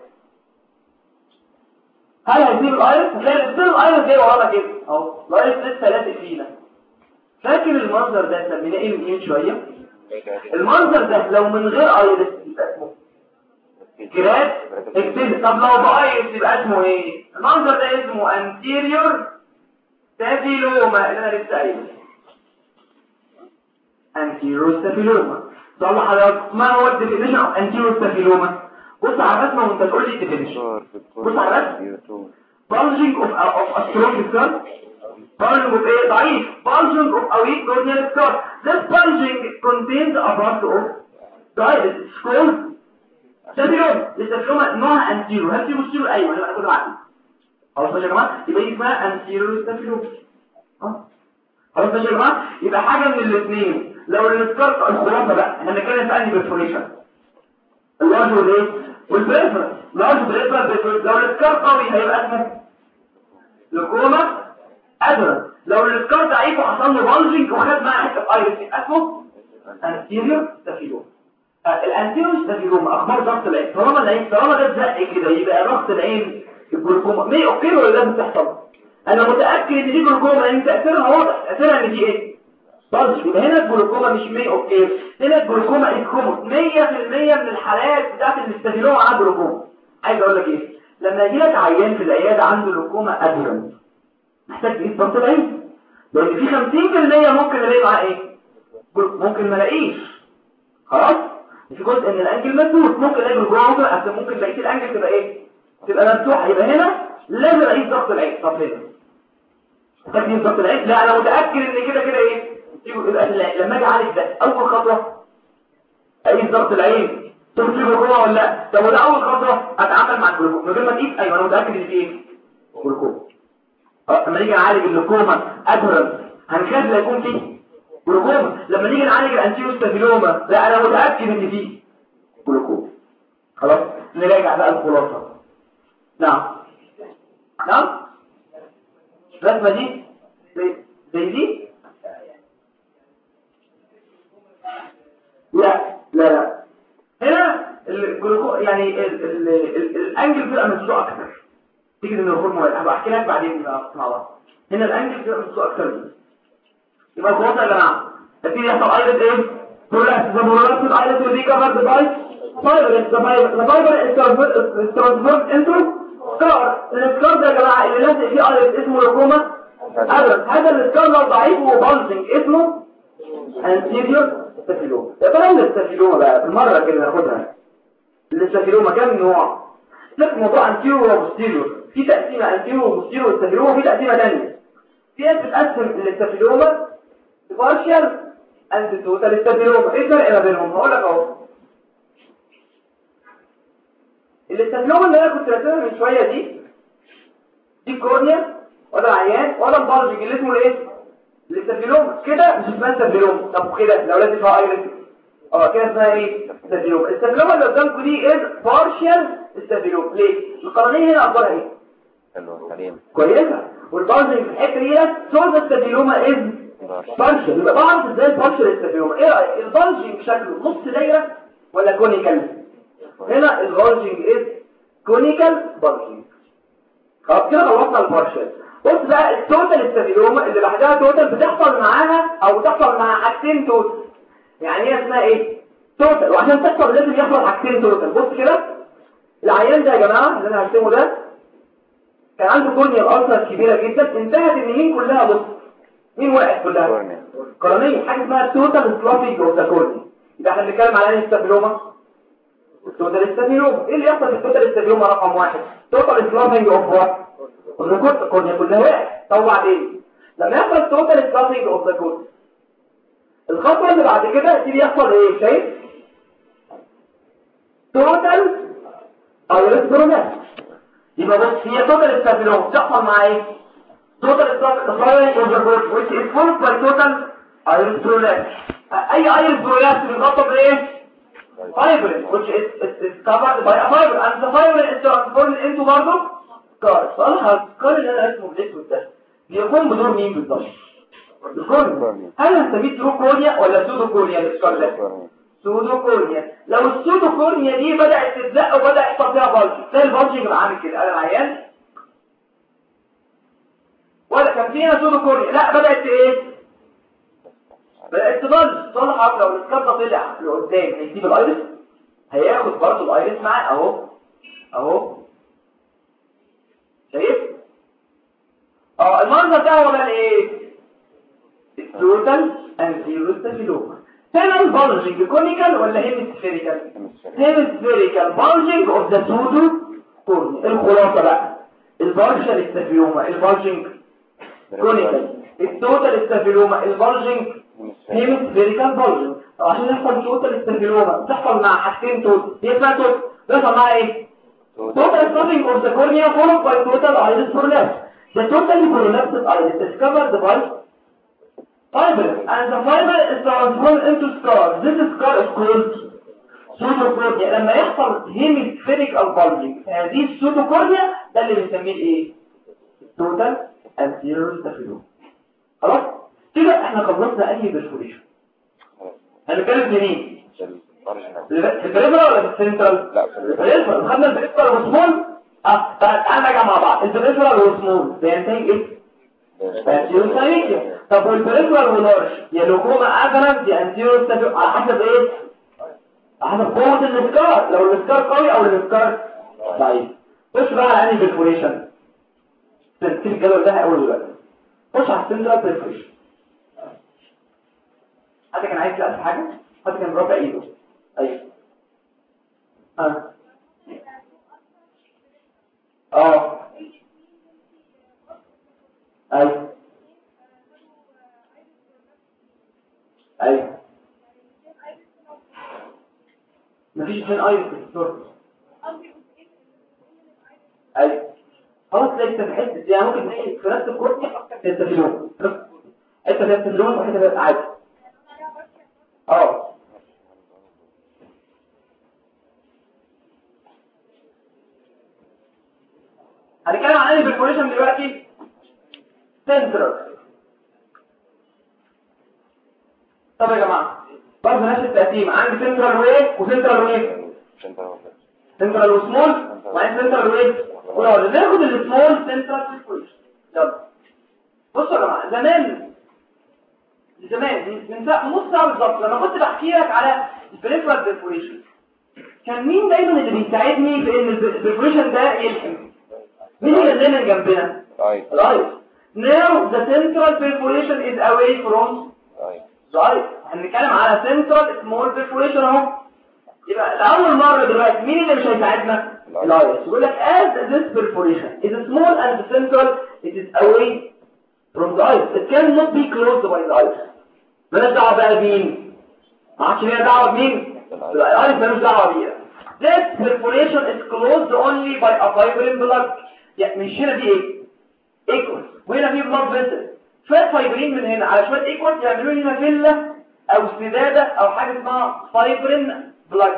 هل هيسيب الايرس هتلاقي الستيل الايرس جاي ورانا كده اهو الايرس لسه لازق فينا فاكر المنظر ده سميناه ايه من ايه شويه المنظر ده لو من غير ايرس يبقى اسمه جراد اكتب طب لو بايرس يبقى اسمه ايه المنظر ده اسمه anterior staphyloما اللي انا لسه قايله anterior staphyloما طب حضرتك ما هو الديفينيشن اوف anterior staphyloما بص على الرسمه وانت تقول لي الديفينيشن بص على الرسم bulging of a, of a strong scar bulging of a ضعيف bulging of a weak corneal scar this bulging contains a part of the iris it's called staphylomas الاستافيلوما نوعها anterior هل في posterior ايوه انا كنت معاك خلاص ماشي يا جماعه يبقى دي اسمها anterior staphylomas اه خلاص ماشي يا جماعه يبقى حاجه من الاثنين لو السكار الخلاصه بقى احنا بنتكلم في انهي برفوريشن اللارج والايه والبريفرنس لارج بريفرنس لو السكار قوي هيبقى اسمه لوكوما ادرا لو السكار ضعيف وحصل له بلجنج وخد معاه حته ايرس يبقى اسمه انتيريور ستافيلوما الانتيريور ستافيلوما اخبار ضغط العين طالما العين طالما ده زق كده يبقى ضغط العين الجلوكوما ما اوكي ولا لازم تحصل انا متاكد ان دي جلوكوما لان تاثيرها واضح تاثيرها ان دي ايه بلج يبقى هنا الجلوكوما مش 100 اوكي هنا الجلوكوما الكومون 100% من الحالات بتاعت الاستافيلوما عنده جلوكوما عايز اقول لك ايه لما يجي لك عيان في العياده عنده جلوكوما ادرن محتاج تقيس ضغط العين لان في 50% ممكن الاقي معاه ايه جلو- ممكن ما الاقيش خلاص في جزء من الانجل مسدود ممكن الاقي جلوكوما ممكن أصل ممكن بقيه الانجل تبقى ايه تبقى مفتوحه يبقى هنا لازم اقيس ضغط العين طب هنا محتاج تقيس ضغط العين لا انا متاكد ان كده كده ايه يبقى ال- لما اجي اعالج ده اول خطوه اقيس ضغط العين شوف في جلوكوما ولا لا طب وده اول خطوه اتعامل مع الجلوكوما من غير ما تقيس ايوه انا متاكد ان في ايه جلوكوما اه لما نيجي نعالج اللوكوما ادهرنس هنخاف لا يكون فيه جلوكوما لما نيجي نعالج الانتيرو ستافيلوما لا انا متاكد ان فيه جلوكوما خلاص نراجع بقى الخلاصه نعم نعم الرسمه دي زي زي دي لا لا لا هنا الجلوكو يعني ال- ال- ال- الانجل بيبقى مسلوق اكتر تيجي من الهرمون هبقى احكي لك بعدين بقى مع بعض هنا الانجل بيبقى مسلوق اكتر دي يبقى الخلاصه يا جماعه نبتدي يحصل ايرت ايه برولابس ذا برولابس ايرت will be covered by fiber the fiber the fiber is transferred is transferred into scar السكار ده يا جماعه اللي لازق فيه ايرت اسمه لوكوما ابدا هذا السكار لو ضعيف وبالزنج اسمه anterior ستافيلوما يا ترى الستافيلوما بقى بالمره كده ناخدها الستافيلوما كام نوع لك موضوع انتيريور وبوستيريور في تقسيمه انتيريور وبوستيريور والستافيلوما وفي تقسيمه ثانيه في ناس بتقسم الستافيلوما بارشال اند توتال ستافيلوما ايه الفرق ما بينهم هقول لك اهو الاستافيلوما اللي انا كنت راسمها من شويه دي دي كورنيا ولا العيان ولا البالجنج اللي اسمه ايه الاستافيلوما كده مش اسمها استافيلوما طب وكده لو لازم فيها ايرس اه كده اسمها ايه استافيلوما الاستافيلوما اللي قدامكم دي از بارشال استافيلوما ليه القرنيه هنا اخبارها ايه حلو سليم كويسه والبالجنج في الحته دي سورس استافيلوما از بارشل يبقى بعرف ازاي البارشل استافيلوما ايه رايك البالجنج شكله نص دايره ولا كونيكال هنا البالجنج از كونيكال بالجنج خلاص كده خلصنا البارشل بص بقى التوتال استافيلوما اللي بعدها توتال بتحصل معاها او بتحصل مع حاجتين توتال يعني هي اسمها ايه توتال وعشان تحصل لازم يحصل حاجتين توتال بص كده العيان ده يا جماعه اللي انا هرسمه ده كان عنده كورنيا الالسر كبيره جدا انتهت ان مين كلها بص مين وقعت كلها كورنيا. قرنيه حاجه اسمها توتال سلافينج اوف ذا كورنيا يبقى احنا بنتكلم على الاستافيلوما التوتال استافيلوما ايه اللي يحصل في التوتال استافيلوما رقم واحد توتال سلافينج اوف وات الكورنيا كلها وقعت طب وبعدين لما يحصل توتال سلافينج اوف ذا كورنيا الخطوه اللي بعد كده دي بيحصل ايه شايف توتال ايرس يبقى بص هي توتال استافيلوما بتحصل مع ايه total following overwork which is followed by total iris prolapse اي iris prolapse بيغطى بايه fiber which is, is, is covered by a fiber and the fiber is transformed into برضه scar صالح السكار اللي انا اسمه بالاسود ده بيكون بدور مين بالظبط الكورنيا هل هنسميه ترو كورنيا ولا سودو كورنيا السكار ده كورنيا. سودو كورنيا لو السودو كورنيا دي بدأت تتزق وبدأ يحصل فيها بلج تلاقي البلج يبقى عامل كده انا العيان ولا كان فيها سودو كورنيا لا بدأت ايه بدأت تضل صلح لو السكار ده طلع لقدام هيسيب الايرس هياخد برضه الايرس معاه اهو اهو شايف اه المنظر ده هو بقى ايه التوتال انتيرو ستافيلوما هنا البلجنج كونيكال ولا هيمسفيريكال هيمسفيريكال بلجنج اوف ذا سودو كورنيا الخلاصه بقى البلجنج ستافيلوما البلجنج كونيكال التوتال ستافيلوما البلجنج هيمسفيريكال بلجنج عشان يحصل توتال ستافيلوما تحصل مع حاجتين توتال هي اسمها توتال بيحصل معاها ايه total stopping of the cornea followed by total iris prolapse the totally prolapsed iris is covered by fiber and the fiber is transformed into scar this scar is called pseudocornea لما يحصل hemispherical bulging هذه السودوكورنيا ده اللي بنسميه ايه total anterior staphyloma خلاص كده احنا خلصنا اي برفوريشن هنتكلم منين الأوريجينال. في البريفرال ولا في السنترال لا في البريفرال. البريفرال خدنا البريفرال والسمول اه تعال تعال نرجع مع بعض البريفرال والسمول بينتهي ايه انتيرو سايكل طب والبريفرال واللارج يا لوكوما افرنت يا انتيرو سايكل على حسب ايه على حسب قوه الاسكار لو الاسكار قوي او الاسكار ضعيف خش بقى على انهي بريفوريشن ترتيب الجدول ده اول دلوقتي خش على السنترال بريفوريشن حد كان عايز يسال في حاجه حد كان رافع ايده ايوه اه اه ايوه ايوه مفيش اثنين ايوه في الدكتور ايوه خلاص لسه في حته يعني ممكن تلاقي في نفس الكورنيا حته في التلفزيون حته في التلفزيون وحته في عادي اه هنتكلم عن انهي برفوريشن دلوقتي سنترال طب يا جماعه برضه نفس التقسيم عندي سنترال وايه وسنترال وايه سنترال وسمول وبعدين سنترال وايه ولا ناخد السمول سنترال برفوريشن يلا بصوا يا جماعه زمان زمان من ساعه نص ساعه بالظبط لما كنت بحكي لك على البريفرال برفوريشن كان مين دايما اللي بيساعدني في ان البرفوريشن ده يلحم مين اللي دايما جنبنا طيب right now the central perforation is away from طيب right هنتكلم على central small perforation اهو يبقى لأول مرة دلوقتي مين اللي مش هيساعدنا الايرس يقول لك as this perforation is small and central it is away from the iris it cannot be closed by the iris مالناش دعوة بقى بمين ما عادش ليها دعوة بمين الايرس مالوش دعوة بيها this perforation is closed only by a fibrin blood يعني مش هنا دي ايه ايكوس وهنا في بلاد فيسل شويه فايبرين من هنا على شويه ايكوس يعملوا لنا فيلا او سداده او حاجه اسمها فايبرين بلاد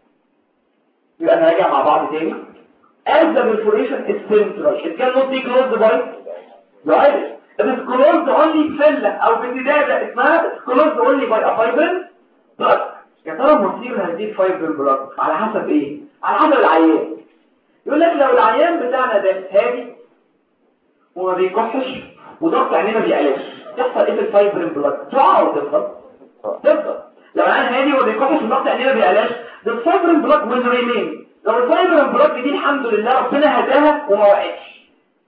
يبقى نراجع مع بعض تاني as the perforation is central it cannot be closed by the iris it is closed only فيلا او بسداده اسمها it's closed only by a fibrin blood يا ترى مصير هذه الفايبرين بلاد على حسب ايه على حسب العيان يقول لك لو العيان بتاعنا ده هادي وما بيكحش وضغط عينيه ما بيقلقش يحصل ايه في الفايبرين بلاد تقع او تفضل تفضل لو العيان هادي وما بيكحش وضغط عينيه ما بيقلقش ده الفايبرين بلاد ويل ريمين لو الفايبرين بلاد دي الحمد لله ربنا هداها وما وقعتش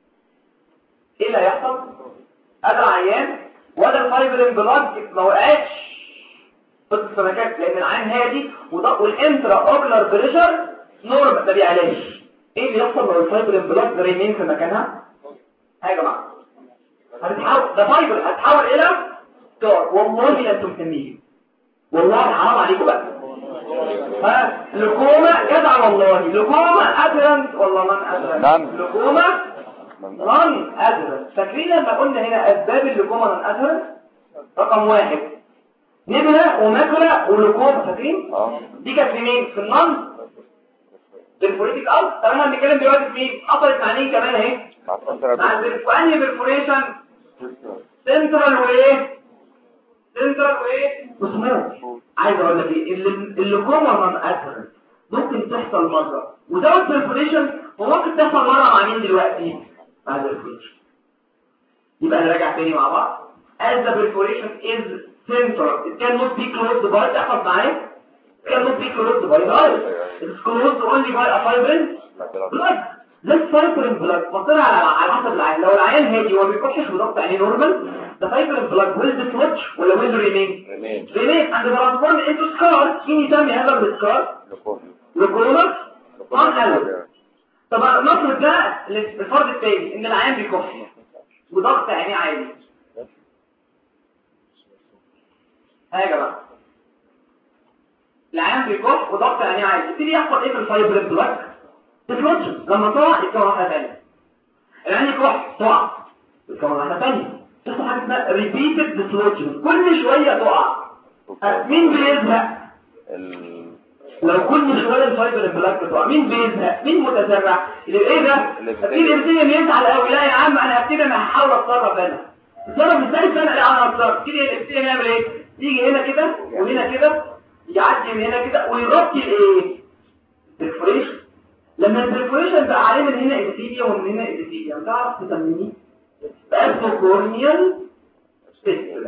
ايه اللي هيحصل ادى العيان ولا الفايبرين بلاد ما وقعتش في السمكات لان العيان هادي وضغط والانترا اوبلر بريشر نورمال ما بيعلاش ايه اللي يحصل لو الفايبرين بلاد ريمين في مكانها ها يا جماعه هتتحول ده فايبر هتتحول الى ستار والله لا انتم مهتمين والله حرام عليكم بقى ها لكومة جدع والله لكومة ادرنت والله من ادرنت نعم. لكومة نون ادرنت فاكرين لما قلنا هنا اسباب اللكومة نون ادرنت رقم واحد نبلة وماكلة ولكومة فاكرين اه دي كانت في مين في النون بالفوريتك ارض طب احنا بنتكلم دلوقتي في مين حصلت مع مين كمان اهي مع السنترال مع البرف- وانهي برفوريشن سنترال وايه سنترال وايه وسموث عايز اقول لك ايه اللي اللي كومن اثر ممكن تحصل مره وده البرفوريشن وممكن تحصل مره مع مين دلوقتي مع البرفوريشن يبقى نراجع تاني مع بعض as the perforation is central it cannot be closed by تحفظ معايا it cannot be closed by the iris it's closed only by a fibrin blood ليه فايبرين بلاد مصير على على حسب العين لو العيان هادي وما بيكحش وضغط عينيه نورمال ده فايبرين بلاد ويل ديسلوتش ولا ويل ريمين ريمين ريمين عند ترانسفورم انتو سكار مين يسمي هذا السكار لكولونس نون الو طب نفرض ده الفرض الثاني ان العيان بيكح وضغط عينيه عالي ها يا جماعه العيان بيكح وضغط عينيه عالي يبتدي يحصل ايه في الفايبرين بلاد ديسلوتش لما تقع يتكون واحده ثانيه العين يكح تقع يتكون واحده ثانيه تحصل حاجه اسمها ريبيتد ديسلوتشن كل شويه تقع ها، مين بيزهق ال لو كل شويه الفايبر البلاك بتوع مين بيزهق مين متسرع اللي ايه ده اكيد الانسان يزعل قوي لا يا عم انا هبتدي انا هحاول اتصرف انا اتصرف ازاي سنه لا انا اتصرف تيجي الانسان يعمل ايه يجي هنا كده وهنا كده يعدي من هنا كده ويغطي الايه البرفوريشن لما البرفوريشن بقى عليه من هنا ابيثيليا ومن هنا ابيثيليا تعرف تسميه بقى اسمه كورنيال فيستولا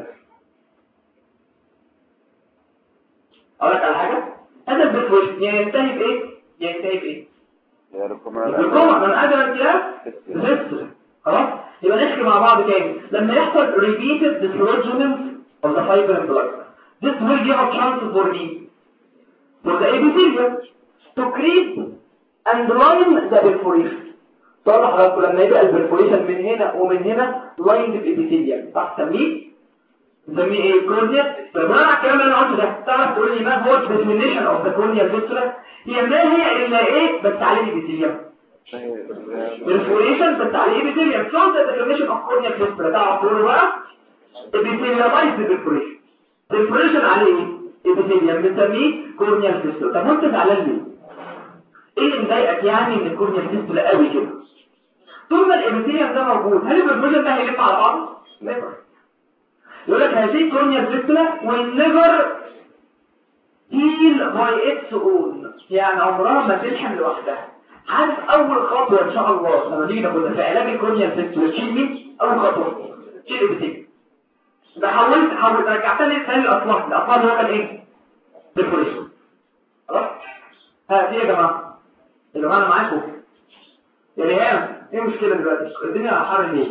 اقول لك على حاجه هذا البرفوريشن ينتهي بايه ينتهي بايه بالجمعة من أجل الكلاس الهستري خلاص يبقى نحكي مع بعض تاني لما يحصل repeated dislodgement of the fiber and blood this will give a chance for me for the epithelium to create and line the perforation طبعا حضراتكم لما يبقى البرفوريشن من هنا ومن هنا lined الابيثيليوم صح تسميه نسميه ايه كورنيا فبناء على الكلام اللي انا قلته ده تعرف تقول لي ما هو الديفينيشن اوف ذا كورنيا فيستولا هي ما هي الا ايه بس عليه ابيثيليوم perforation بس عليه epithelium so the definition of corneal fistula تعرف تقول بقى epithelialized perforation perforation عليه ايه epithelium بنسميه corneal fistula طب وانت زعلان ليه ايه اللي مضايقك يعني من الكورنيال فيستولا قوي كده طول ما الابيثيليوم ده موجود هل البرفوريشن ده هيلف على بعضه؟ نيفر يقول لك هذه كورنيا فيستولا والنيفر هيل باي اتس اون يعني عمرها ما تلحم لوحدها عارف اول خطوه ان شاء الله لما نيجي ناخدها في علاج الكورنيا فيستولا تشيل مين اول خطوه تشيل الابيثيليوم ده حولت حولت رجعتني تاني الاطلاق الاطلاق هو كان ايه ديفوريشن خلاص ها في يا جماعه يا جماعه انا معاكم يا ريهام ايه المشكله دلوقتي الدنيا حر ليه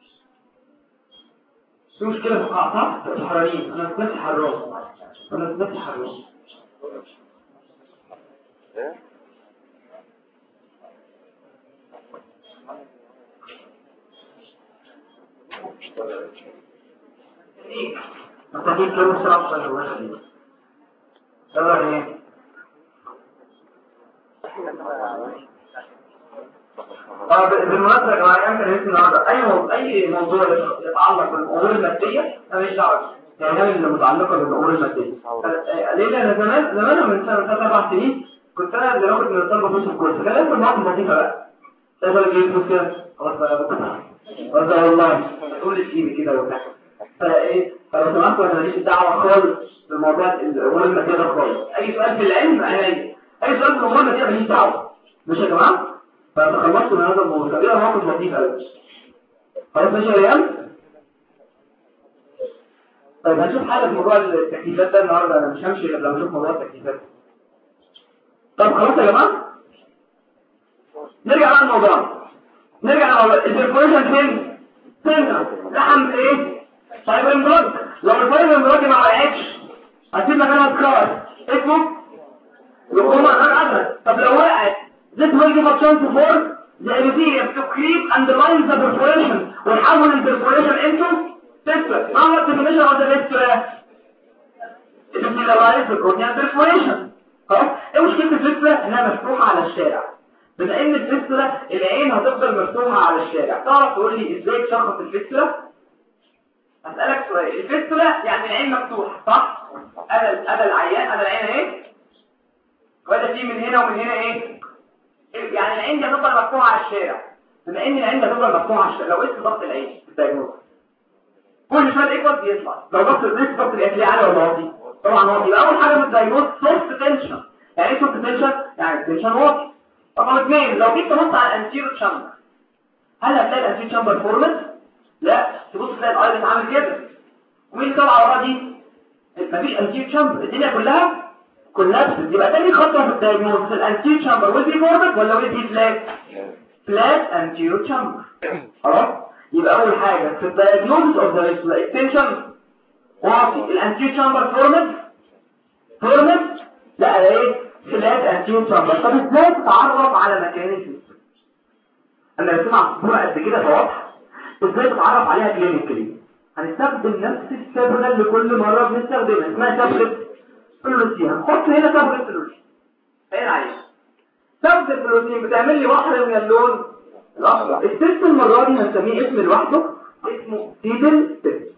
في مشكله في القعقاع حرانين انا نفسي حرام انا نفسي حرام ايه محتاجين كلمة سرعة صلى الله عليه وسلم تمام ايه طب بالمناسبة يا جماعة أيام كان النهاردة أي موضوع أي موضوع يتعلق بالأمور المادية أنا مش دعوة يعني ده اللي متعلقة بالأمور المادية ليه أنا زمان زمان من سنة ثلاث أربع سنين كنت أنا اللي باخد من الطلبة فلوس الكورس كان لازم المواقف لطيفة بقى تقدر تجيب فلوس كده خلاص بقى بكرة خلاص والله تقول لي سيبي كده وبتاع فايه فلو سمحت انا ماليش دعوه خالص بموضوع الامور الماديه ده خالص اي سؤال في العلم عليا اي سؤال في الامور الماديه ماليش دعوه مش يا جماعه فتخلصت من هذا الموضوع كده موقف لطيف قوي خلاص ماشي يا ريان طيب هنشوف حاجه في موضوع التكليفات ده النهارده انا مش همشي غير لما اشوف موضوع التكليفات طب خلاص يا جماعه نرجع بقى للموضوع نرجع للموضوع الديفوريشن فين فين لحم ايه فايبر امبراج لو الفايبر امبراج ما وقعتش هتسيب مكانها سكار اسمه لقومة غير أبدا طب لو وقعت this will give a chance for the epithelium to creep and line the perforation ويحول ال perforation into fistula ما هو definition of the fistula epithelialized percutaneous perforation خلاص ايه مشكلة الفستلة انها مفتوحة على الشارع بما ان الفستلة العين هتفضل مفتوحة على الشارع تعرف تقول لي ازاي تشخص الفستلة اسألك سؤال الفستلة يعني العين مفتوحة صح انا انا العيان انا العين اهي وده في من هنا ومن هنا ايه يعني العين دي هتفضل مفتوحة على الشارع بما ان العين دي هتفضل مفتوحة على الشارع لو قلت ضغط العين في الدايجنوز كل شويه الايكوال بيطلع لو ضغط الريسك ضغط الاكل عالي ولا واطي طبعا واطي يبقى اول حاجه في الدايجنوز سوفت تنشن يعني ايه سوفت تنشن يعني التنشن واطي رقم اثنين لو جيت تبص على الانتيرو تشامبر هل هتلاقي الانتيرو تشامبر فورمت لا تبص تلاقي الايرس عامل كده ومين طالعه ورا دي مفيش انتيرو تشامبر الدنيا كلها كولابس يبقى تاني خطوه في الدايجنوز في الانتيرو تشامبر ويل بي فورمت ولا ويل بي فلات فلات انتيرو تشامبر خلاص يبقى اول حاجه في الدايجنوز اوف ذا ريسك اكستنشن واطي الانتيرو تشامبر فورمت فورمت لا ايه فلات انتيرو تشامبر طب ازاي تتعرف على مكان الفيستول انا بسمع صوره قد كده فواضحه ازاي تتعرف عليها كلينيكلي هنستخدم نفس الصبغه اللي كل مره بنستخدمها اسمها صبغه فلوسين هنحط هنا صبغه فلوسين فين عليها صبغه الفلوسين بتعمل لي بحر من اللون الاخضر التست المره دي هنسميه اسم لوحده اسمه سيدل تست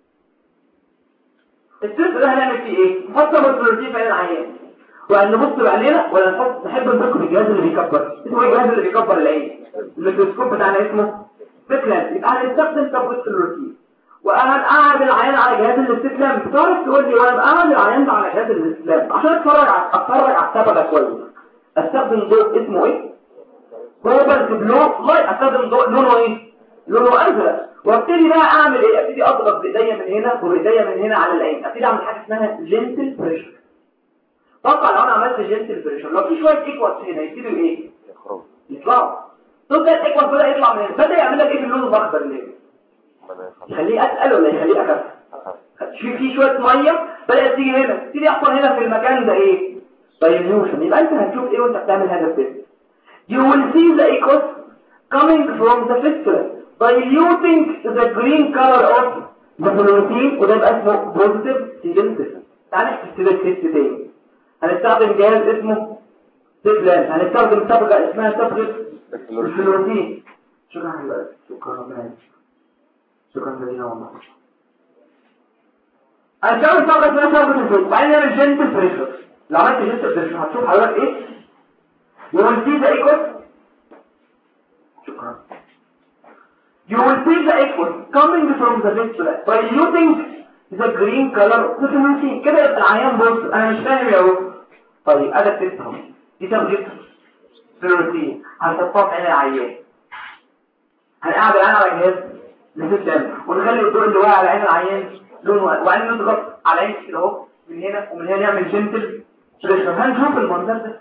التست ده هنعمل فيه ايه نحط صبغه الفلوسين في عين العيان وان نبص بعينينا ولا نحط نحب نبص بالجهاز اللي بيكبر اسمه ايه الجهاز اللي بيكبر العين الميكروسكوب بتاعنا اسمه سيكلان يبقى هنستخدم صبغه الفلوسين وانا قاعد العيان على جهاز الاستسلام بتعرف تقول لي وانا قاعد العيان ده على جهاز الاستسلام عشان اتفرج على اتفرج على الصبغه كويس استخدم ضوء اسمه ايه كوبالت بلو لايت استخدم ضوء لونه ايه لونه ازرق وابتدي بقى اعمل ايه ابتدي اضغط بايديا من هنا وبايديا من هنا على العين ابتدي اعمل حاجه اسمها جنتل بريشر طبعا لو انا عملت جنتل بريشر لو في شويه ايكوالز هنا يبتدوا ايه يخرج يطلعوا تبدا الايكوالز بدا يطلع من هنا بدا يعمل لك ايه باللون الاخضر ليه بدأ يخرج يخليه اتقل ولا يخليه اخف في في شويه ميه بدات تيجي هنا تيجي يحصل هنا في المكان ده ايه دايليوشن يبقى انت هتشوف ايه وانت بتعمل هذا التست you will see the equus coming from the fistula diluting the green color of the fluorescein وده يبقى اسمه positive sedentism تعال نحكي التست تاني هنستخدم جهاز اسمه سيبلان هنستخدم صبغه اسمها صبغه الفلوروسين شكرا حبيبي شكرا ربنا يعينك. شكرا جزيلا والله هنستخدم صبغه اسمها صبغه الفلوروسين بعدين نعمل جنتل بريشر لو عملت جنتل بريشر هتشوف حضرتك ايه يقول في ذا ايكوس شكرا you will see the equus coming from the fistula diluting the green color of the fluorescein كده يبقى العيان بص انا مش فاهم يا بص طيب ادي التست اهو دي تغذيه فلوروسين هنحطها في عين العيان هنقعد العين على جهاز لتسلم ونخلي الدور اللي واقع على عين العيان لونه وبعدين نضغط على عين كده اهو من هنا ومن هنا نعمل جنتل بريشر هنشوف المنظر ده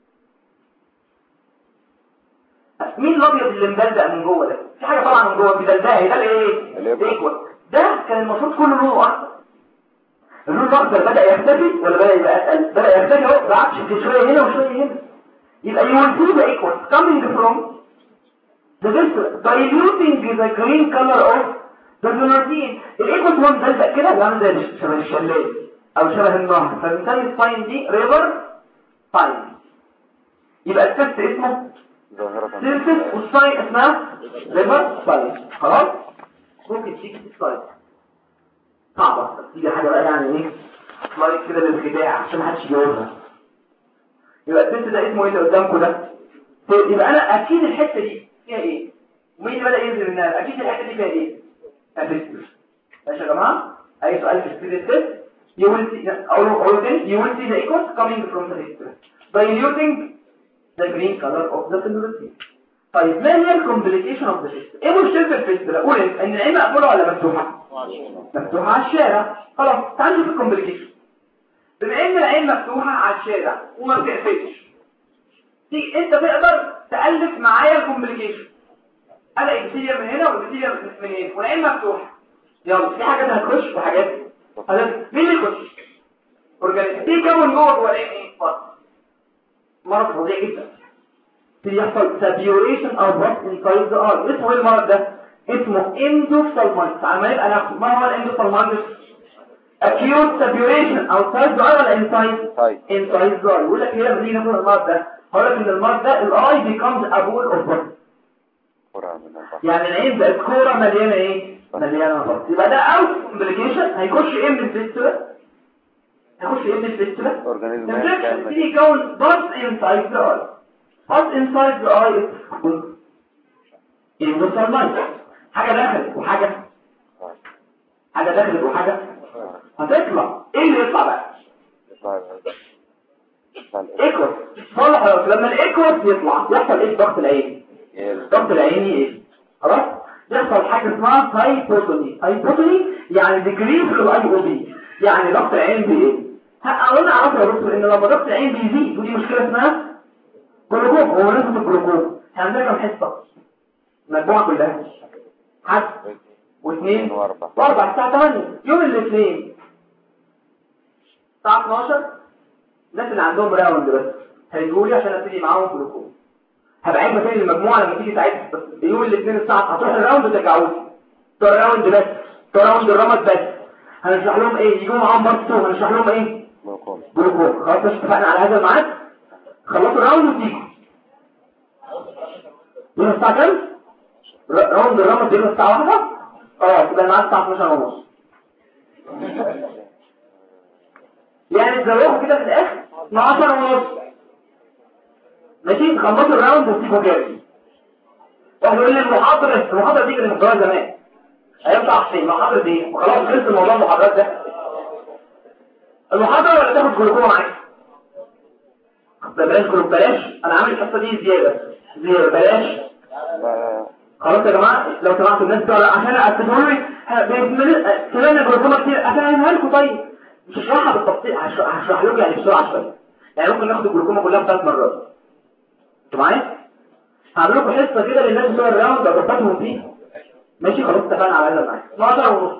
مين الابيض اللي مدلدق من جوه ده في حاجه طبعا من جوه مدلدقه ده الايه الايكوال ده كان المفروض كله لونه اخضر اللون الاخضر بدا يختفي ولا بدا يبقى اتقل بدا يختفي اهو بعدش شويه هنا وشويه هنا يبقى you will see the equals coming from the vessel diluting the green color of the fluorescein الايكوس هو مدلدق كده بيعمل زي شبه الشلال او شبه النهر فبنسمي الساين دي ريفر ساين يبقى التست اسمه ظاهرة سيرفس والساين اسمها ريفر ساين خلاص ممكن تيجي في الساين صعبة تيجي حاجة بقى يعني ايه سلايد كده للخداع عشان محدش يجاوبها يبقى التست ده اسمه ايه اللي قدامكم ده طيب يبقى انا اكيد الحتة دي فيها ايه ومين اللي بدأ ينزل منها اكيد الحتة دي فيها ايه افستر ماشي يا جماعة اي سؤال في السبيد التست you will see أقول أقول تاني you will see the echoes coming from the history diluting the green color of the fluorescence طيب ما هي الكومبليكيشن اوف ذا فيستر ايه مشكله الفيستر اقول إيه؟ ان العين مقفوله ولا مفتوحه مفتوحه على الشارع خلاص تعال نشوف الكومبليكيشن بما ان العين مفتوحه على الشارع وما بتقفلش تيجي انت تقدر تالف معايا الكومبليكيشن انا ابتدي من هنا وابتدي من هنا والعين مفتوحه يلا في حاجات هتخش وحاجات هتخش مين اللي يخش اورجانيزم دي كون جوه جوه العين ايه فرق مرض فظيع جدا اللي يحصل سابيوريشن او بس انسايد ذا ار اسمه ايه المرض ده اسمه اندوفثالمايتس على ما يبقى ناخد ما هو الاندوفثالمايتس acute سابيوريشن outside the eye ولا inside طيب inside the eye يقول لك ليه لما نيجي ناخد المرض ده هقول لك ان المرض ده الاي becomes a ball of blood قرعة من البحر يعني العين بقت كوره مليانه ايه مليانه بط يبقى ده اوت كومبليكيشن هيخش ايه من الفيستولا هيخش ايه من الفيستولا اورجانيزم infection تيجي يكون bud inside the eye bud inside the eye is endophthalmitis حاجه دخلت وحاجه حاجه دخلت وحاجه هتطلع ايه اللي يطلع بقى ايكوس صالح يا أخي. لما الايكوس يطلع يحصل ايه في ضغط العين الضغط العيني ايه خلاص يحصل حاجه اسمها هايبوتوني هايبوتوني يعني ديكريز في الاي او بي يعني ضغط العين بايه قلنا عرفنا يا دكتور ان لما ضغط العين بيزيد ودي مشكله اسمها جلوكوم هو نسبه الجلوكوم احنا عندنا كام حصه المجموعه كلها حد واثنين واربع واربع الساعه 8 يوم الاثنين الساعه 12 الناس اللي عندهم راوند بس هيجوا لي عشان ابتدي معاهم جلوكوم هبقى عايز تاني المجموعه لما تيجي ساعتها بس يوم الاثنين الساعه هتروح الراوند وترجعوا لي بتوع الراوند بس بتوع الراوند الرمد بس هنشرح لهم ايه يجوا معاهم برضه تو هنشرح لهم ايه جلوكوم جلوكوم خلاص مش اتفقنا على هذا الميعاد خلصوا الراوند وتيجوا يوم الساعه كام ر- راوند الرمد يوم الساعه 1 اه يبقى الميعاد الساعه 12 ونص يعني تزوقوا كده في الاخر 12 ونص ماشي تخلصوا الراوند وتسيبوا جاري واحد يقول لي المحاضرة المحاضرة دي كانت مكررة زمان ايام بتاع حسين المحاضرة دي وخلاص خلص الموضوع المحاضرات ده المحاضرة ولا تاخد جلوكوما معاك ده بلاش جلوكوما بلاش انا عامل الحصة دي زيادة زيادة بلاش خلاص يا جماعة لو سمعتوا الناس بتوع عشان اعتبروا لي سمعنا جلوكوما كتير افهمها لكم طيب مش هشرحها بالتفصيل هشرح هشرح لكم يعني بسرعة شوية يعني ممكن ناخد الجلوكوما كلها في ثلاث مرات انتوا معايا؟ هعمل لكم حصة كده للناس بتوع الراوند اظبطهم فيه ماشي خلاص اتفقنا على هذا معاك 12 ونص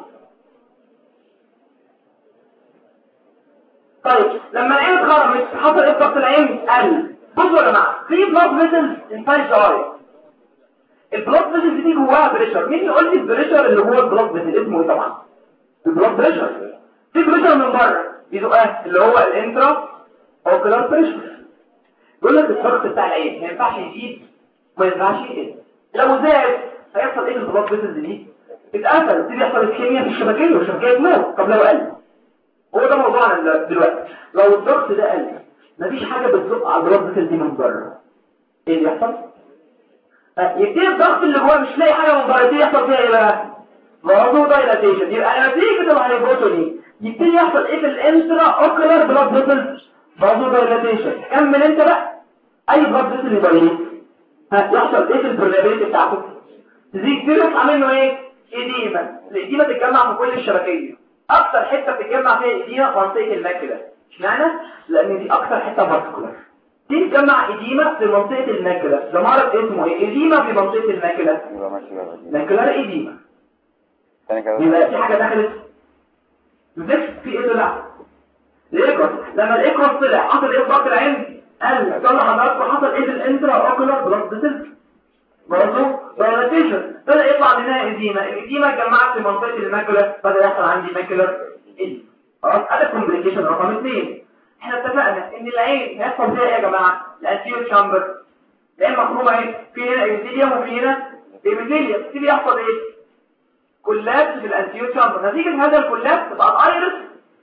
طيب لما العين اتخرمت حصل ايه في ضغط العين قل بصوا يا جماعه في بلاد فيسلز انسايد ذا اي البلاد فيسلز دي جواها بريشر مين يقول لي البريشر اللي جوه البلاد فيسل اسمه ايه طبعا البلاد بريشر في بريشر من بره بيزقها اللي هو الانترا اوكلار بريشر يقول لك الضغط بتاع العين ما ينفعش يزيد ما ينفعش يقل لو زاد هيحصل ايه في البلاد فيسلز دي اتقفل يبتدي يحصل الكيمياء في الشبكيه والشبكيه تموت طب لو قل هو ده موضوعنا دلوقتي لو الضغط ده قل مفيش حاجه بتزق على البلاد فيسل دي من بره ايه اللي يحصل يبتدي الضغط اللي جواه مش لاقي حاجه من بره يبتدي يحصل فيها ايه بقى موضوع دايلاتيشن يبقى نتيجه الهايبوتوني يبتدي يحصل ايه في الانترا اوكولار بلاد فيسلز موضوع دايلاتيشن كمل انت بقى اي بلاد فيسل يبقى ايه ها يحصل ايه في البرميابيلتي بتاعته تزيد تطلع منه ايه ايديما الايديما تتجمع في كل الشبكيه اكتر حته بتتجمع فيها ايديما منطقه الماكله اشمعنى لان دي اكتر حته بارتيكولار دي تجمع ايديما في منطقه الماكله ده مرض اسمه ايه ايديما في منطقه الماكله يبقى ماشي بقى ماكلار ايديما تاني كده يبقى في حاجه دخلت مفيش في ايه طلع الايكروس لما الايكروس طلع حصل ايه في ضغط العين قال طلع حضراتكم حصل ايه في الانترا اوكولار بلاد فيسل برضه دايلاتيشن بدا يطلع منها اديما الاديما اتجمعت في منطقه الماكولا بدا يحصل عندي ماكولار اديما خلاص ادي كومبليكيشن رقم 2 احنا اتفقنا ان العين هيحصل فيها ايه يا جماعه الانتيو تشامبر العين مخرومه ايه في هنا ايبيثيليوم وفي هنا ايبيثيليوم تيجي يحصل ايه كولابس في الانتيو تشامبر نتيجه هذا الكولابس تبقى الايرس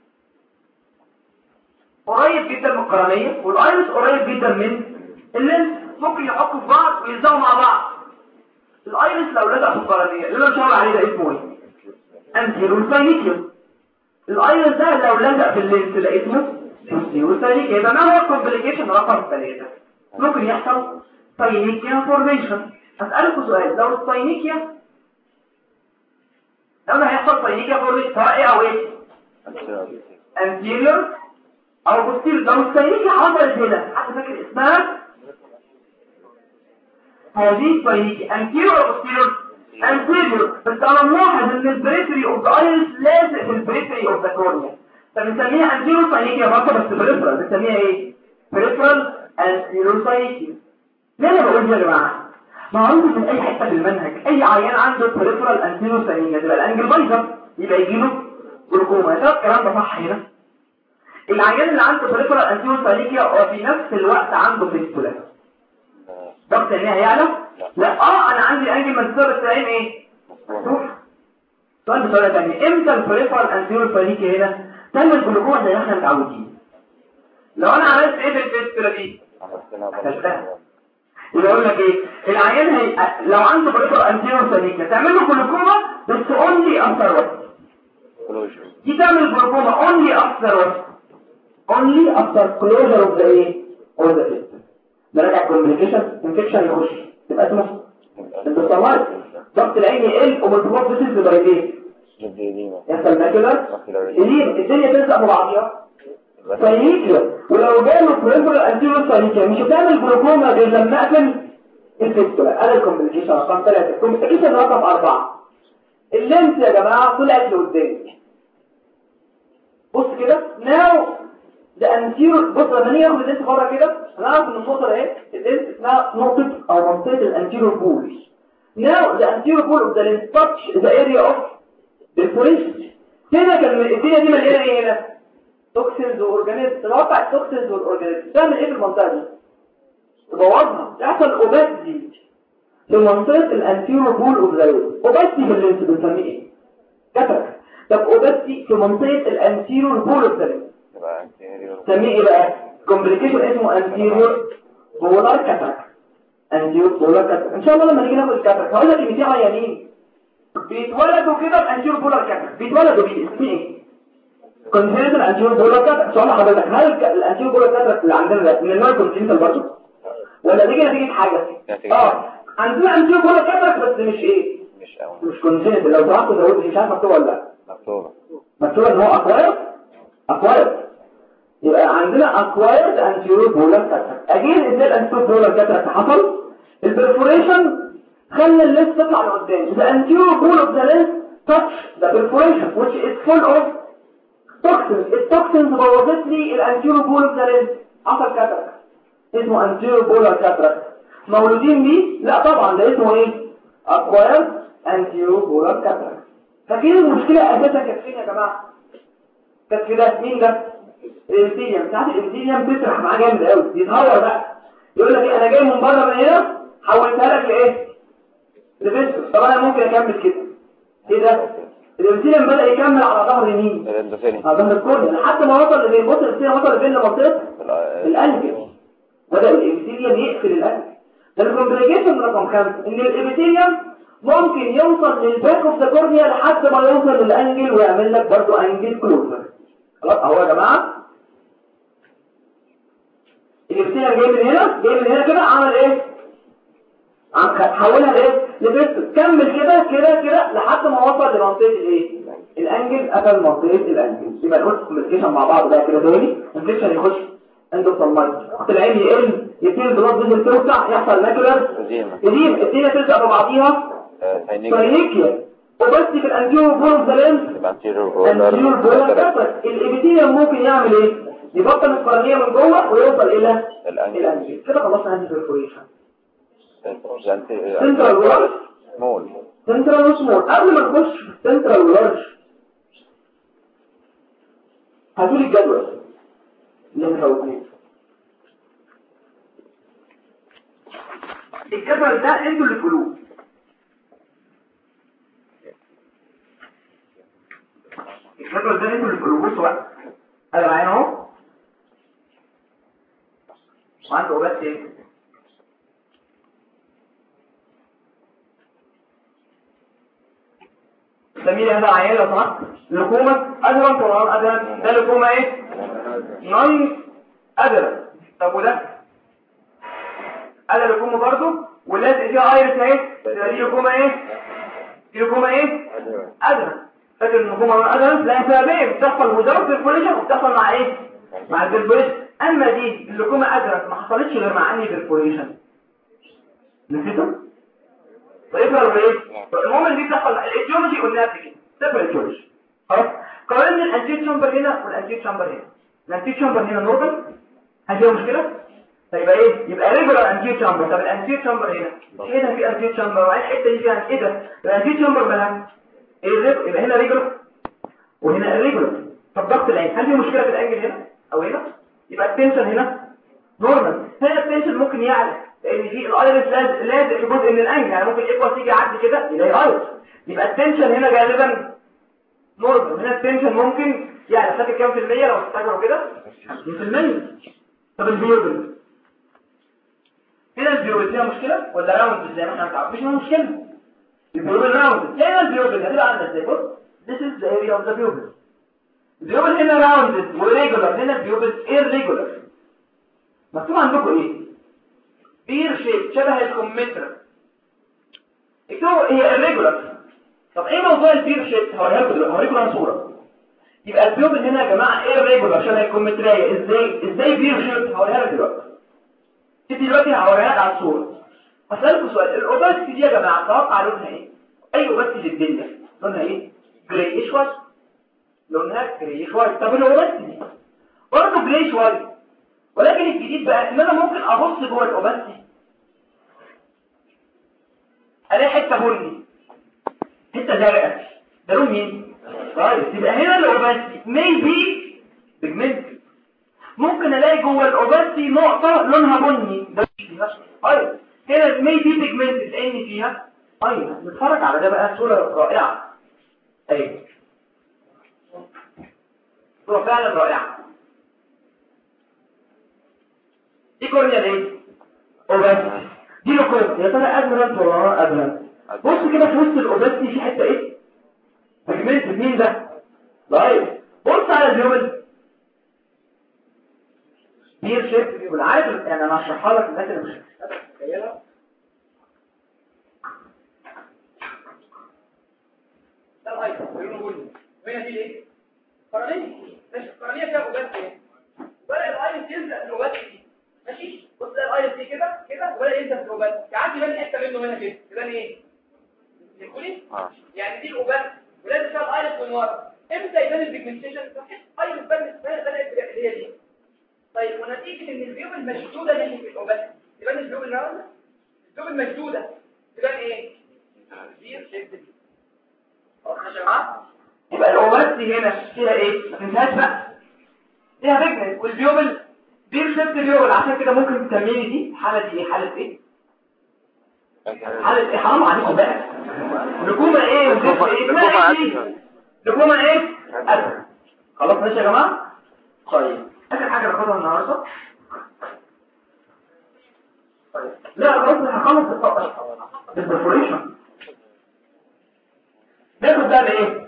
قريب جدا من القرنيه والايرس قريب جدا من اللينس ممكن يحطوا في بعض ويلزقوا مع بعض الايرس لو لزق في القرنيه اللي انا بشاور عليه ده اسمه ايه انتيرو ساينيكيوم الايرس ده لو لزق في اللينس ده اسمه انتيرو ساينيكيوم يبقى ما هو الكومبليكيشن رقم 3 ممكن يحصل ساينيكيا فورميشن هسألكوا سؤال لو الساينيكيا لو ده هيحصل ساينيكيا فورميشن سواء ايه او ايه anterior او posterior لو الساينيكيا حصلت هنا حد فاكر اسمها هذه ساينيكيا anterior او posterior anterior بس انا ملاحظ ان البريفري اوف ذا ايرس لازق في البريفري اوف ذا كورنيا فبنسميها anterior ساينيكيا برضه بس بريفرال بنسميها ايه peripheral anterior ساينيكيا ليه انا بقول دي يا جماعه معروف ان اي حته في المنهج اي عيان عنده peripheral anterior ساينيكيا تبقى الانجل بايظه يبقى يجي له جلوكوما يا الكلام ده صح هنا العيان اللي عنده بريفرال انتيور ساينيكيا هو في نفس الوقت عنده فيستولا ضغط عينيه هيعلى لا اه انا عندي انجل منسوب السلام ايه مفتوح سؤال بطريقه ثانيه امتى البريفرال انتيور ساينيكيا هنا تعمل جلوكوما زي ما احنا متعودين لو انا عملت ايه في الفيستولا دي يبقى يقول لك ايه العيان هي... لو عنده بريفرال انتيور ساينيكيا تعمل له جلوكوما بس اونلي افتر وقت دي تعمل جلوكوما اونلي افتر وقت only after closure of the ايه of the system ده راجع communication infection يخش تبقى اسمه انتصامات ضغط العين يقل ومالتيبل فيسز تبقى ايه يحصل ماكولار الدنيا الدنيا تلزق في بعضيها ساينيكيا ولو جاله بريفرال انتيريور ساينيكيا مش هتعمل جلوكوما غير لما اقفل الفيستولا ادي الكومبليكيشن رقم 3 الكومبليكيشن رقم 4 اللينس يا جماعه طلعت لقدام بص كده ناو ده انتيرو بص لما نيجي ناخد اللينس بره كده هنعرف ان النقطه ده ايه اللينس اسمها نقطه او منطقه الانتيرو بول ناو ذا انتيرو بول اوف ذا لينس تاتش ذا اريا اوف ديفوريشن هنا كان الدنيا دي مليانه ايه هنا توكسينز واورجانيزم تتوقع التوكسينز والاورجانيزم تعمل ايه في المنطقه دي تبوظها يحصل اوباسيتي في منطقه الانتيرو بول اوف ذا لينس اوباسيتي في اللينس بنسميه ايه كترك طب اوباسيتي في منطقه الانتيرو بول اوف ذا لينس سميه ايه بقى كومبليكيشن اسمه انتيريور بولار كاتراك انتيريور بولار كاتراك ان شاء الله لما نيجي ناخد الكاتراك هقول لك ان في عيانين بيتولدوا كده بانتيريور بولار كاتراك بيتولدوا بيه اسمه ايه كونجنتال انتيريور بولار كاتراك سؤال حضرتك هل الانتيريور بولار كاتراك اللي عندنا ده من النوع كونجنتال برضه ولا دي نتيجه حاجه اه عندنا انتيريور بولار كاتراك بس مش ايه مش قوي مش كونجنتال لو تعرفوا زودت مش عارف مكتوب ولا لا مكتوبة مكتوب ان هو اكواير اكواير يبقى عندنا acquired anterior polar cataract اجين ازاي الانتيريور polar cataract حصل البرفوريشن خلى اللينس تطلع لقدام the anterior pole of the lens touch the perforation which is full of toxins التوكسينز بوظت لي الانتيريور pole of the lens حصل cataract اسمه anterior polar cataract مولودين بيه لا طبعا ده اسمه ايه acquired anterior polar cataract فاكرين المشكله اساسا كانت فين يا جماعه كانت في ده مين ده الانتيليوم ساعات الانتيليوم بتسرح معاه جامد قوي يتهور بقى يقول لك ايه انا جاي من بره من هنا حولتها لك لايه لفيسكس طب انا ممكن اكمل كده ايه ده الانتيليوم بدا يكمل على ظهر يمين الاندوثيلي على ظهر الكورنيا لحد ما وصل لفين بص الانتيليوم وصل لفين لمنطقه القلب بدا الانتيليوم يقفل القلب الكومبليكيشن رقم خمسة ان الابيثيليوم ممكن يوصل للباك اوف ذا كورنيا لحد ما يوصل للانجل ويعمل لك برضه انجل كلوزر خلاص اهو يا جماعه الابيثيليوم جاي من هنا جاي من هنا كده عمل ايه عم حولها لايه لبيست كمل كده كده كده لحد ما وصل لمنطقه الايه الانجل قفل منطقه الانجل يبقى نقول كومبليكيشن مع بعض بقى كده تاني الانفكشن يخش عنده صمايت وقت العين يقل يبتدي البلاد فيزل توسع يحصل ماكولار قديمة يديم الدنيا تلزق ببعضيها ساينيك ساينيكيا وبس في الانتيور بول اوف ذا لينس يبقى anterior الانتيور بول اوف border الابيثيليوم ممكن يعمل ايه يبطل القرنيه من جوه ويوصل الى الانجل الانجل كده خلصنا عندي البرفوريشن central سنترال ولارج small سنترال وسمول قبل ما نخش في سنترال ولارج هاتولي الجدول اللي احنا موجودين الجدول ده انتوا اللي تقولوه الجدول ده انتوا اللي تقولوه بصوا بقى انا معايا اهو وعنده بس ايه سمير هذا عيان لو سمحت لكومة أدرن طبعا أدرن ده لكومة ايه نون أدرن طب وده أدرن لكومة برضو واللازق فيها ايرس اهي تبقى دي لكومة ايه دي لكومة ايه أدرن فاكر ان لكومة نون أدرن لا سببين بتحصل مجرد بالفوليشن وبتحصل مع ايه مع البرفوريشن اما دي اللكومة أدرن ما حصلتش غير مع انهي برفوريشن نسيته طيب ولا ايه المهم ان دي بتحصل الايديولوجي قلناها قبل كده سيبر ايديولوجي خلاص قارن الانتي تشامبر هنا والانتي تشامبر هنا الانتي تشامبر هنا نورمال هل فيها مشكله فيبقى ايه يبقى ريجولار انتي تشامبر طب الانتي تشامبر هنا هنا في انتي تشامبر وعين الحته دي فيها ايه ده الانتي تشامبر مالها ايه الريج- يبقى هنا ريجولار وهنا ريجولار طب ضغط العين هل في مشكله في الانجل هنا او هنا يبقى التنشن هنا نورمال هنا التنشن ممكن يعلى لان في الايرس لازق لازق في جزء من الانجل يعني ممكن الايكوال تيجي يعدي كده يلاقي ايرس يبقى التنشن هنا غالبا نورمال هنا التنشن ممكن يعني فاكر كام في المية لو تفتكروا كده 50% طب البيوبل هنا البيوبل فيها مشكلة ولا راوند زي ما احنا متعرفين مش فيها مشكلة البيوبل راوند هنا البيوبل هتبقى عامله ازاي بص this is the area of the pupil البيوبل هنا راوندد وريجولار هنا البيوبل irregular مكتوب عندكم ايه بير شيب شبه الكمثرى اكتبوا هي irregular طب ايه موضوع البير شيب هوريها لكم دلوقتي هوريكم انا صوره يبقى البيوبل هنا يا جماعه irregular شبه الكمثريه ازاي ازاي بير شيب هوريها لك دلوقتي انت دلوقتي هوريها لك على الصوره هسألكم سؤال الاوباسيتي دي يا جماعه توقع لونها ايه اي اوباسيتي في الدنيا لونها ايه جرايش وايت لونها جرايش وايت طب الاوباسيتي دي برضه جرايش وايت ولكن الجديد بقى ان انا ممكن ابص جوه الاوباسيتي الاقي حته بني حته زرقاء ده لون مين طيب يبقى هنا الاوباسيتي ميبي بيجمنت ممكن الاقي جوه الاوباسيتي نقطه لونها بني ده مش فيها طيب هنا ميبي بيجمنت لان فيها ايوه نتفرج على ده بقى صوره رائعه ايوه صوره فعلا رائعه دي كورنيا ايه اوباسيتي دي لوكوم يا ترى ادمرانت ولا نون ادمرانت بص كده في وسط الاوباسيتي في حته ايه بيجمنت مين ده طيب بص على الجمل بير شيب والعادل يعني انا هشرحها لك الناس اللي مش متخيلها ده الايكون بيقولوا بني وهنا دي ايه قرنيه ماشي قرنيه فيها اوباسيتي ايه ولا الايرس يلزق في الاوباسيتي دي ماشي بص ده الايرس دي كده كده ولا يلزق في الاوباسيتي يعدي يبان حته منه هنا كده يبان ايه يقولي اه يعني دي الاوباسيتي ولازم فيها الايرس من ورا امتى يبان البيجمنتيشن ايرس بان بدات هي دي طيب ونتيجه ان البيوب المشدوده ناحيه الاوباسيتي يبان البيوب النهارده البيوب المشدوده تبان ايه بير شيب واضح يا جماعه يبقى الاوباسيتي هنا فيها ايه ما تنساش بقى فيها بيجمنت والبيوبل بير شيب بيوبل عشان كده ممكن تسميني دي حاله دي ايه حاله ايه حاله ايه حرام عليكم بقى لكومه ايه وزفت ايه اسمها ايه دي لكومه ايه أسد. خلاص ماشي يا جماعه طيب اخر حاجه ناخدها النهارده طيب لا خلاص هخلص الطاقه البرفوريشن ناخد بقى بايه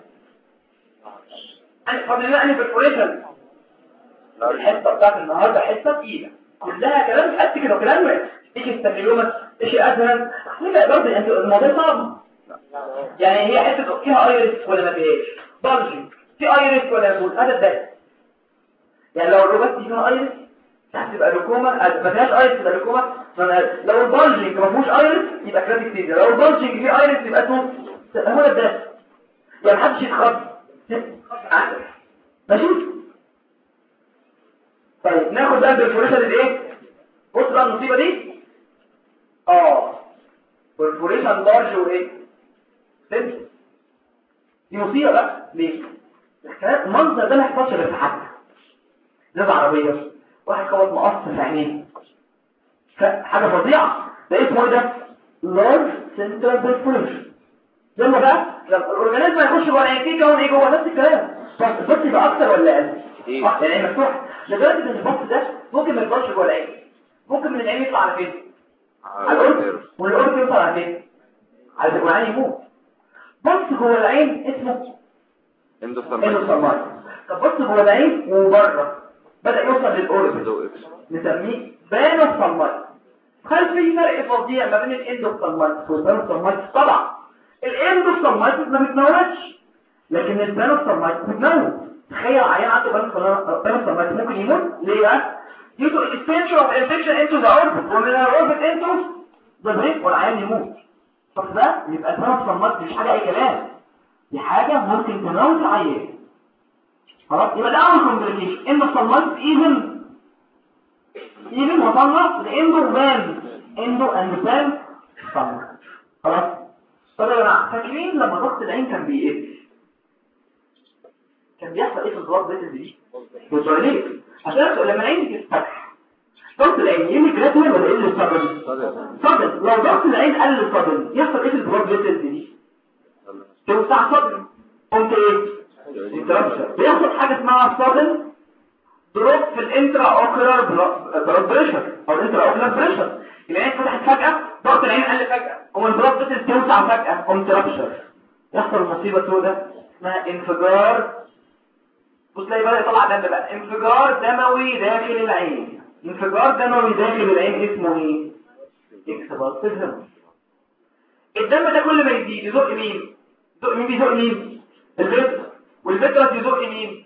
انا فاضل لنا اني برفوريشن الحصه بتاعت النهارده حصه تقيله كلها كلام قد كده كلام واحد ايش الستافيلوما ايش الادهن لا برضه انت الموضوع صعب يعني هي حته فيها ايرس ولا ما فيهاش بلجنج في ايرس ولا يقول هذا الدايت يعني لو الروبات دي فيها ايرس هتبقى لوكوما ما فيهاش ايرس تبقى لوكوما لو البلجنج ما فيهوش ايرس يبقى كراتيك تيجا لو البلجنج فيه ايرس يبقى اسمه هو ده الدايت يعني محدش يتخض ماشي طيب ناخد بقى البرفوريشن الايه بص بقى المصيبه دي اه برفوريشن لارج وايه سنس دي مصيبه بقى ليه المنظر ده ما يحصلش غير في حد ناس عربيه واحد خبط مقص في عينيه حاجه فظيعه ده اسمه ايه ده لارج سنترال برفوريشن لما بقى لما الاورجانيزم يخش جوه العين فيه كون ايه جوه نفس الكلام البط يبقى اكتر ولا اقل إيه؟ اه يعني مفتوح لدرجه ان البط ده ممكن ما يفضلش جوه العين ممكن من العين يطلع على فين على القرب والقرب يوصل على فين على فين والعين يموت بص جوه العين اسمه اندوسالمايت طب بص جوه العين وبره بدا يوصل للقرب نسميه بانوسالمايت هل في فرق فظيع ما بين الاندوسالمايت والبانوسالمايت طبعا الاندوسالمايت ما بتنورش لكن البانوسالمايت بتنور تخيل عيان عنده بانوسالمايت ممكن يموت ليه بقى due to extension of infection into the orbit ومن الاوربت into the brain والعيان يموت طب ده يبقى البانوسالمايت مش حاجه اي كلام دي حاجه ممكن تموت العيان خلاص يبقى ده اول كومبليكيشن اندوسالمايت ايفن ايفن وصلنا لاندو بان اندو اند بان خلاص طب يا جماعه فاكرين لما ضغط العين كان بيقل كان بيحصل ايه في الضغط ده دي بتوليك عشان لما العين تتفتح ضغط العين يمي جراتوال ولا يقل صدر صدر لو ضغط العين قل صدر يحصل ايه في الضغط ده دي توسع صدر قمت ايه انترابشر بيحصل حاجه اسمها صدر دروب في الانترا اوكولار بلاد بريشر او الانترا اوكولار بريشر العين فتحت فجاه ضغط العين قل فجاه هو البلاد بتل توسع فجاه قمت رابشر يحصل مصيبه سوداء اسمها انفجار بص تلاقي بدا يطلع دم بقى انفجار دموي داخل العين انفجار دموي داخل العين اسمه ايه اكسبالسيف هيموريج الدم ده كل ما يزيد يزق مين يزق مين بيزق مين الفيترس والفيترس يزق مين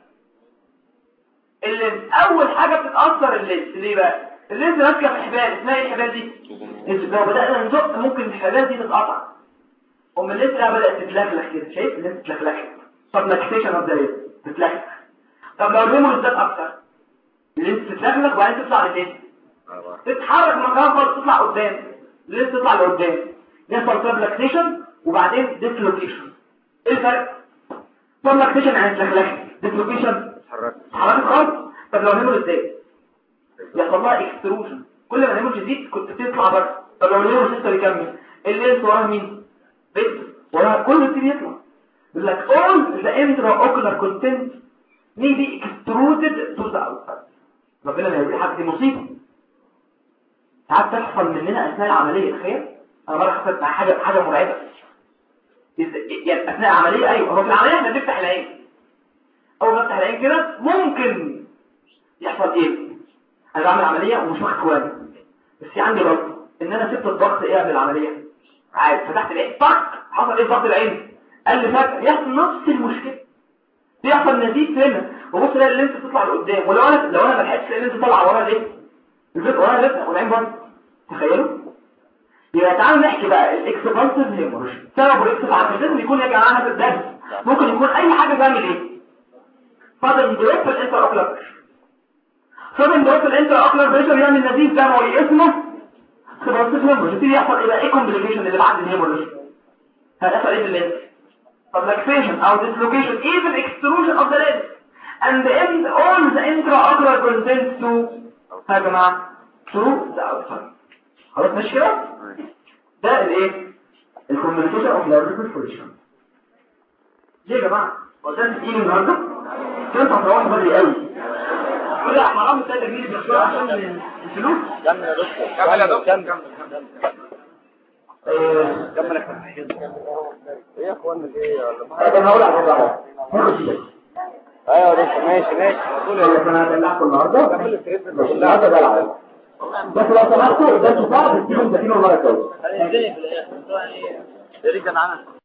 اللينس اول حاجه بتتاثر اللينس ليه بقى اللينس ماسكه في حبال اسمها ايه الحبال دي لو بدانا نزق ممكن الحبال دي تتقطع ام اللينس بدات تتلخلخ كده شايف اللينس تتلخلخ طب لاكتيشن اوف ذا تتلخلخ طب لو الريمول زاد اكتر اللينس تتلخلخ وبعدين تطلع لفين تتحرك مكان خالص تطلع قدام اللينس تطلع لقدام يحصل سبلاكتيشن وبعدين ديسلوكيشن ايه الفرق سبلاكتيشن يعني تلخلخ ديسلوكيشن اتحركت خالص طب لو الريمول ازاي يحصل لها اكستروجن كل ما الريمول يزيد كنت تطلع بره طب لو الريمول لسه بيكمل اللينس وراها مين بيت وراها كله يبتدي يطلع يقول لك all the intraocular content may be extruded to the outside ربنا ما يقول حاجه دي مصيبه ساعات تحصل مننا اثناء العمليه تخيل انا مره حصلت مع حاجه حاجه مرعبه يعني اثناء العمليه ايوه هو في العمليه احنا بنفتح العين اول ما افتح العين كده ممكن يحصل ايه انا بعمل عمليه ومش واخد كويس بس في عندي رد ان انا سبت الضغط ايه قبل العمليه عادي فتحت العين طق حصل ايه في ضغط العين قال لي فجاه يحصل نفس المشكله بيحصل نزيف هنا وبص الاقي اللينس تطلع لقدام ولو انا لو انا ما لحقتش الاقي اللينس طالعه ورا ليه الفيت ورا لسه والعين برضه تخيلوا يبقى تعالوا نحكي بقى الاكسبانسيف هيموريج سبب الاكسبانسيف مش لازم يكون يا جماعه هذا الدرس ممكن يكون اي حاجه تعمل ايه فاضل دروب في الانتر اوكلر فاضل دروب في الانتر اوكلر بريشر يعمل نزيف دموي اسمه اكسبانسيف هيموريج يبتدي يحصل ايه بقى ايه كومبليكيشن اللي بعد الهيموريج هيحصل ايه في اللينس subluxation or dislocation even extrusion of the lens and the end all the intraocular contents to يا جماعه to the outside خلاص ماشي كده ده الايه الكوميونيكيشن اوف لارج برفوريشن ليه يا جماعه هو ده تقيل النهارده كده هتروحوا بدري قوي كده حرام التلاتة جنيه بياخدوها عشان الفلوس كمل يا دكتور كمل يا دكتور كمل آه، كمل ايه يا اخوانا ايه ولا طب انا هقول على حاجه واحدة. هاخد شوية. ايوه يا دكتور ماشي ماشي قول يا يقول لك انا هدلعكم النهارده كمل الكريب مش النهارده بلعب بس لو سمحتوا ده انتوا صعب تجيبوا مذاكرين المره الجايه هننزل في الاخر يعني يا ريت انا عنها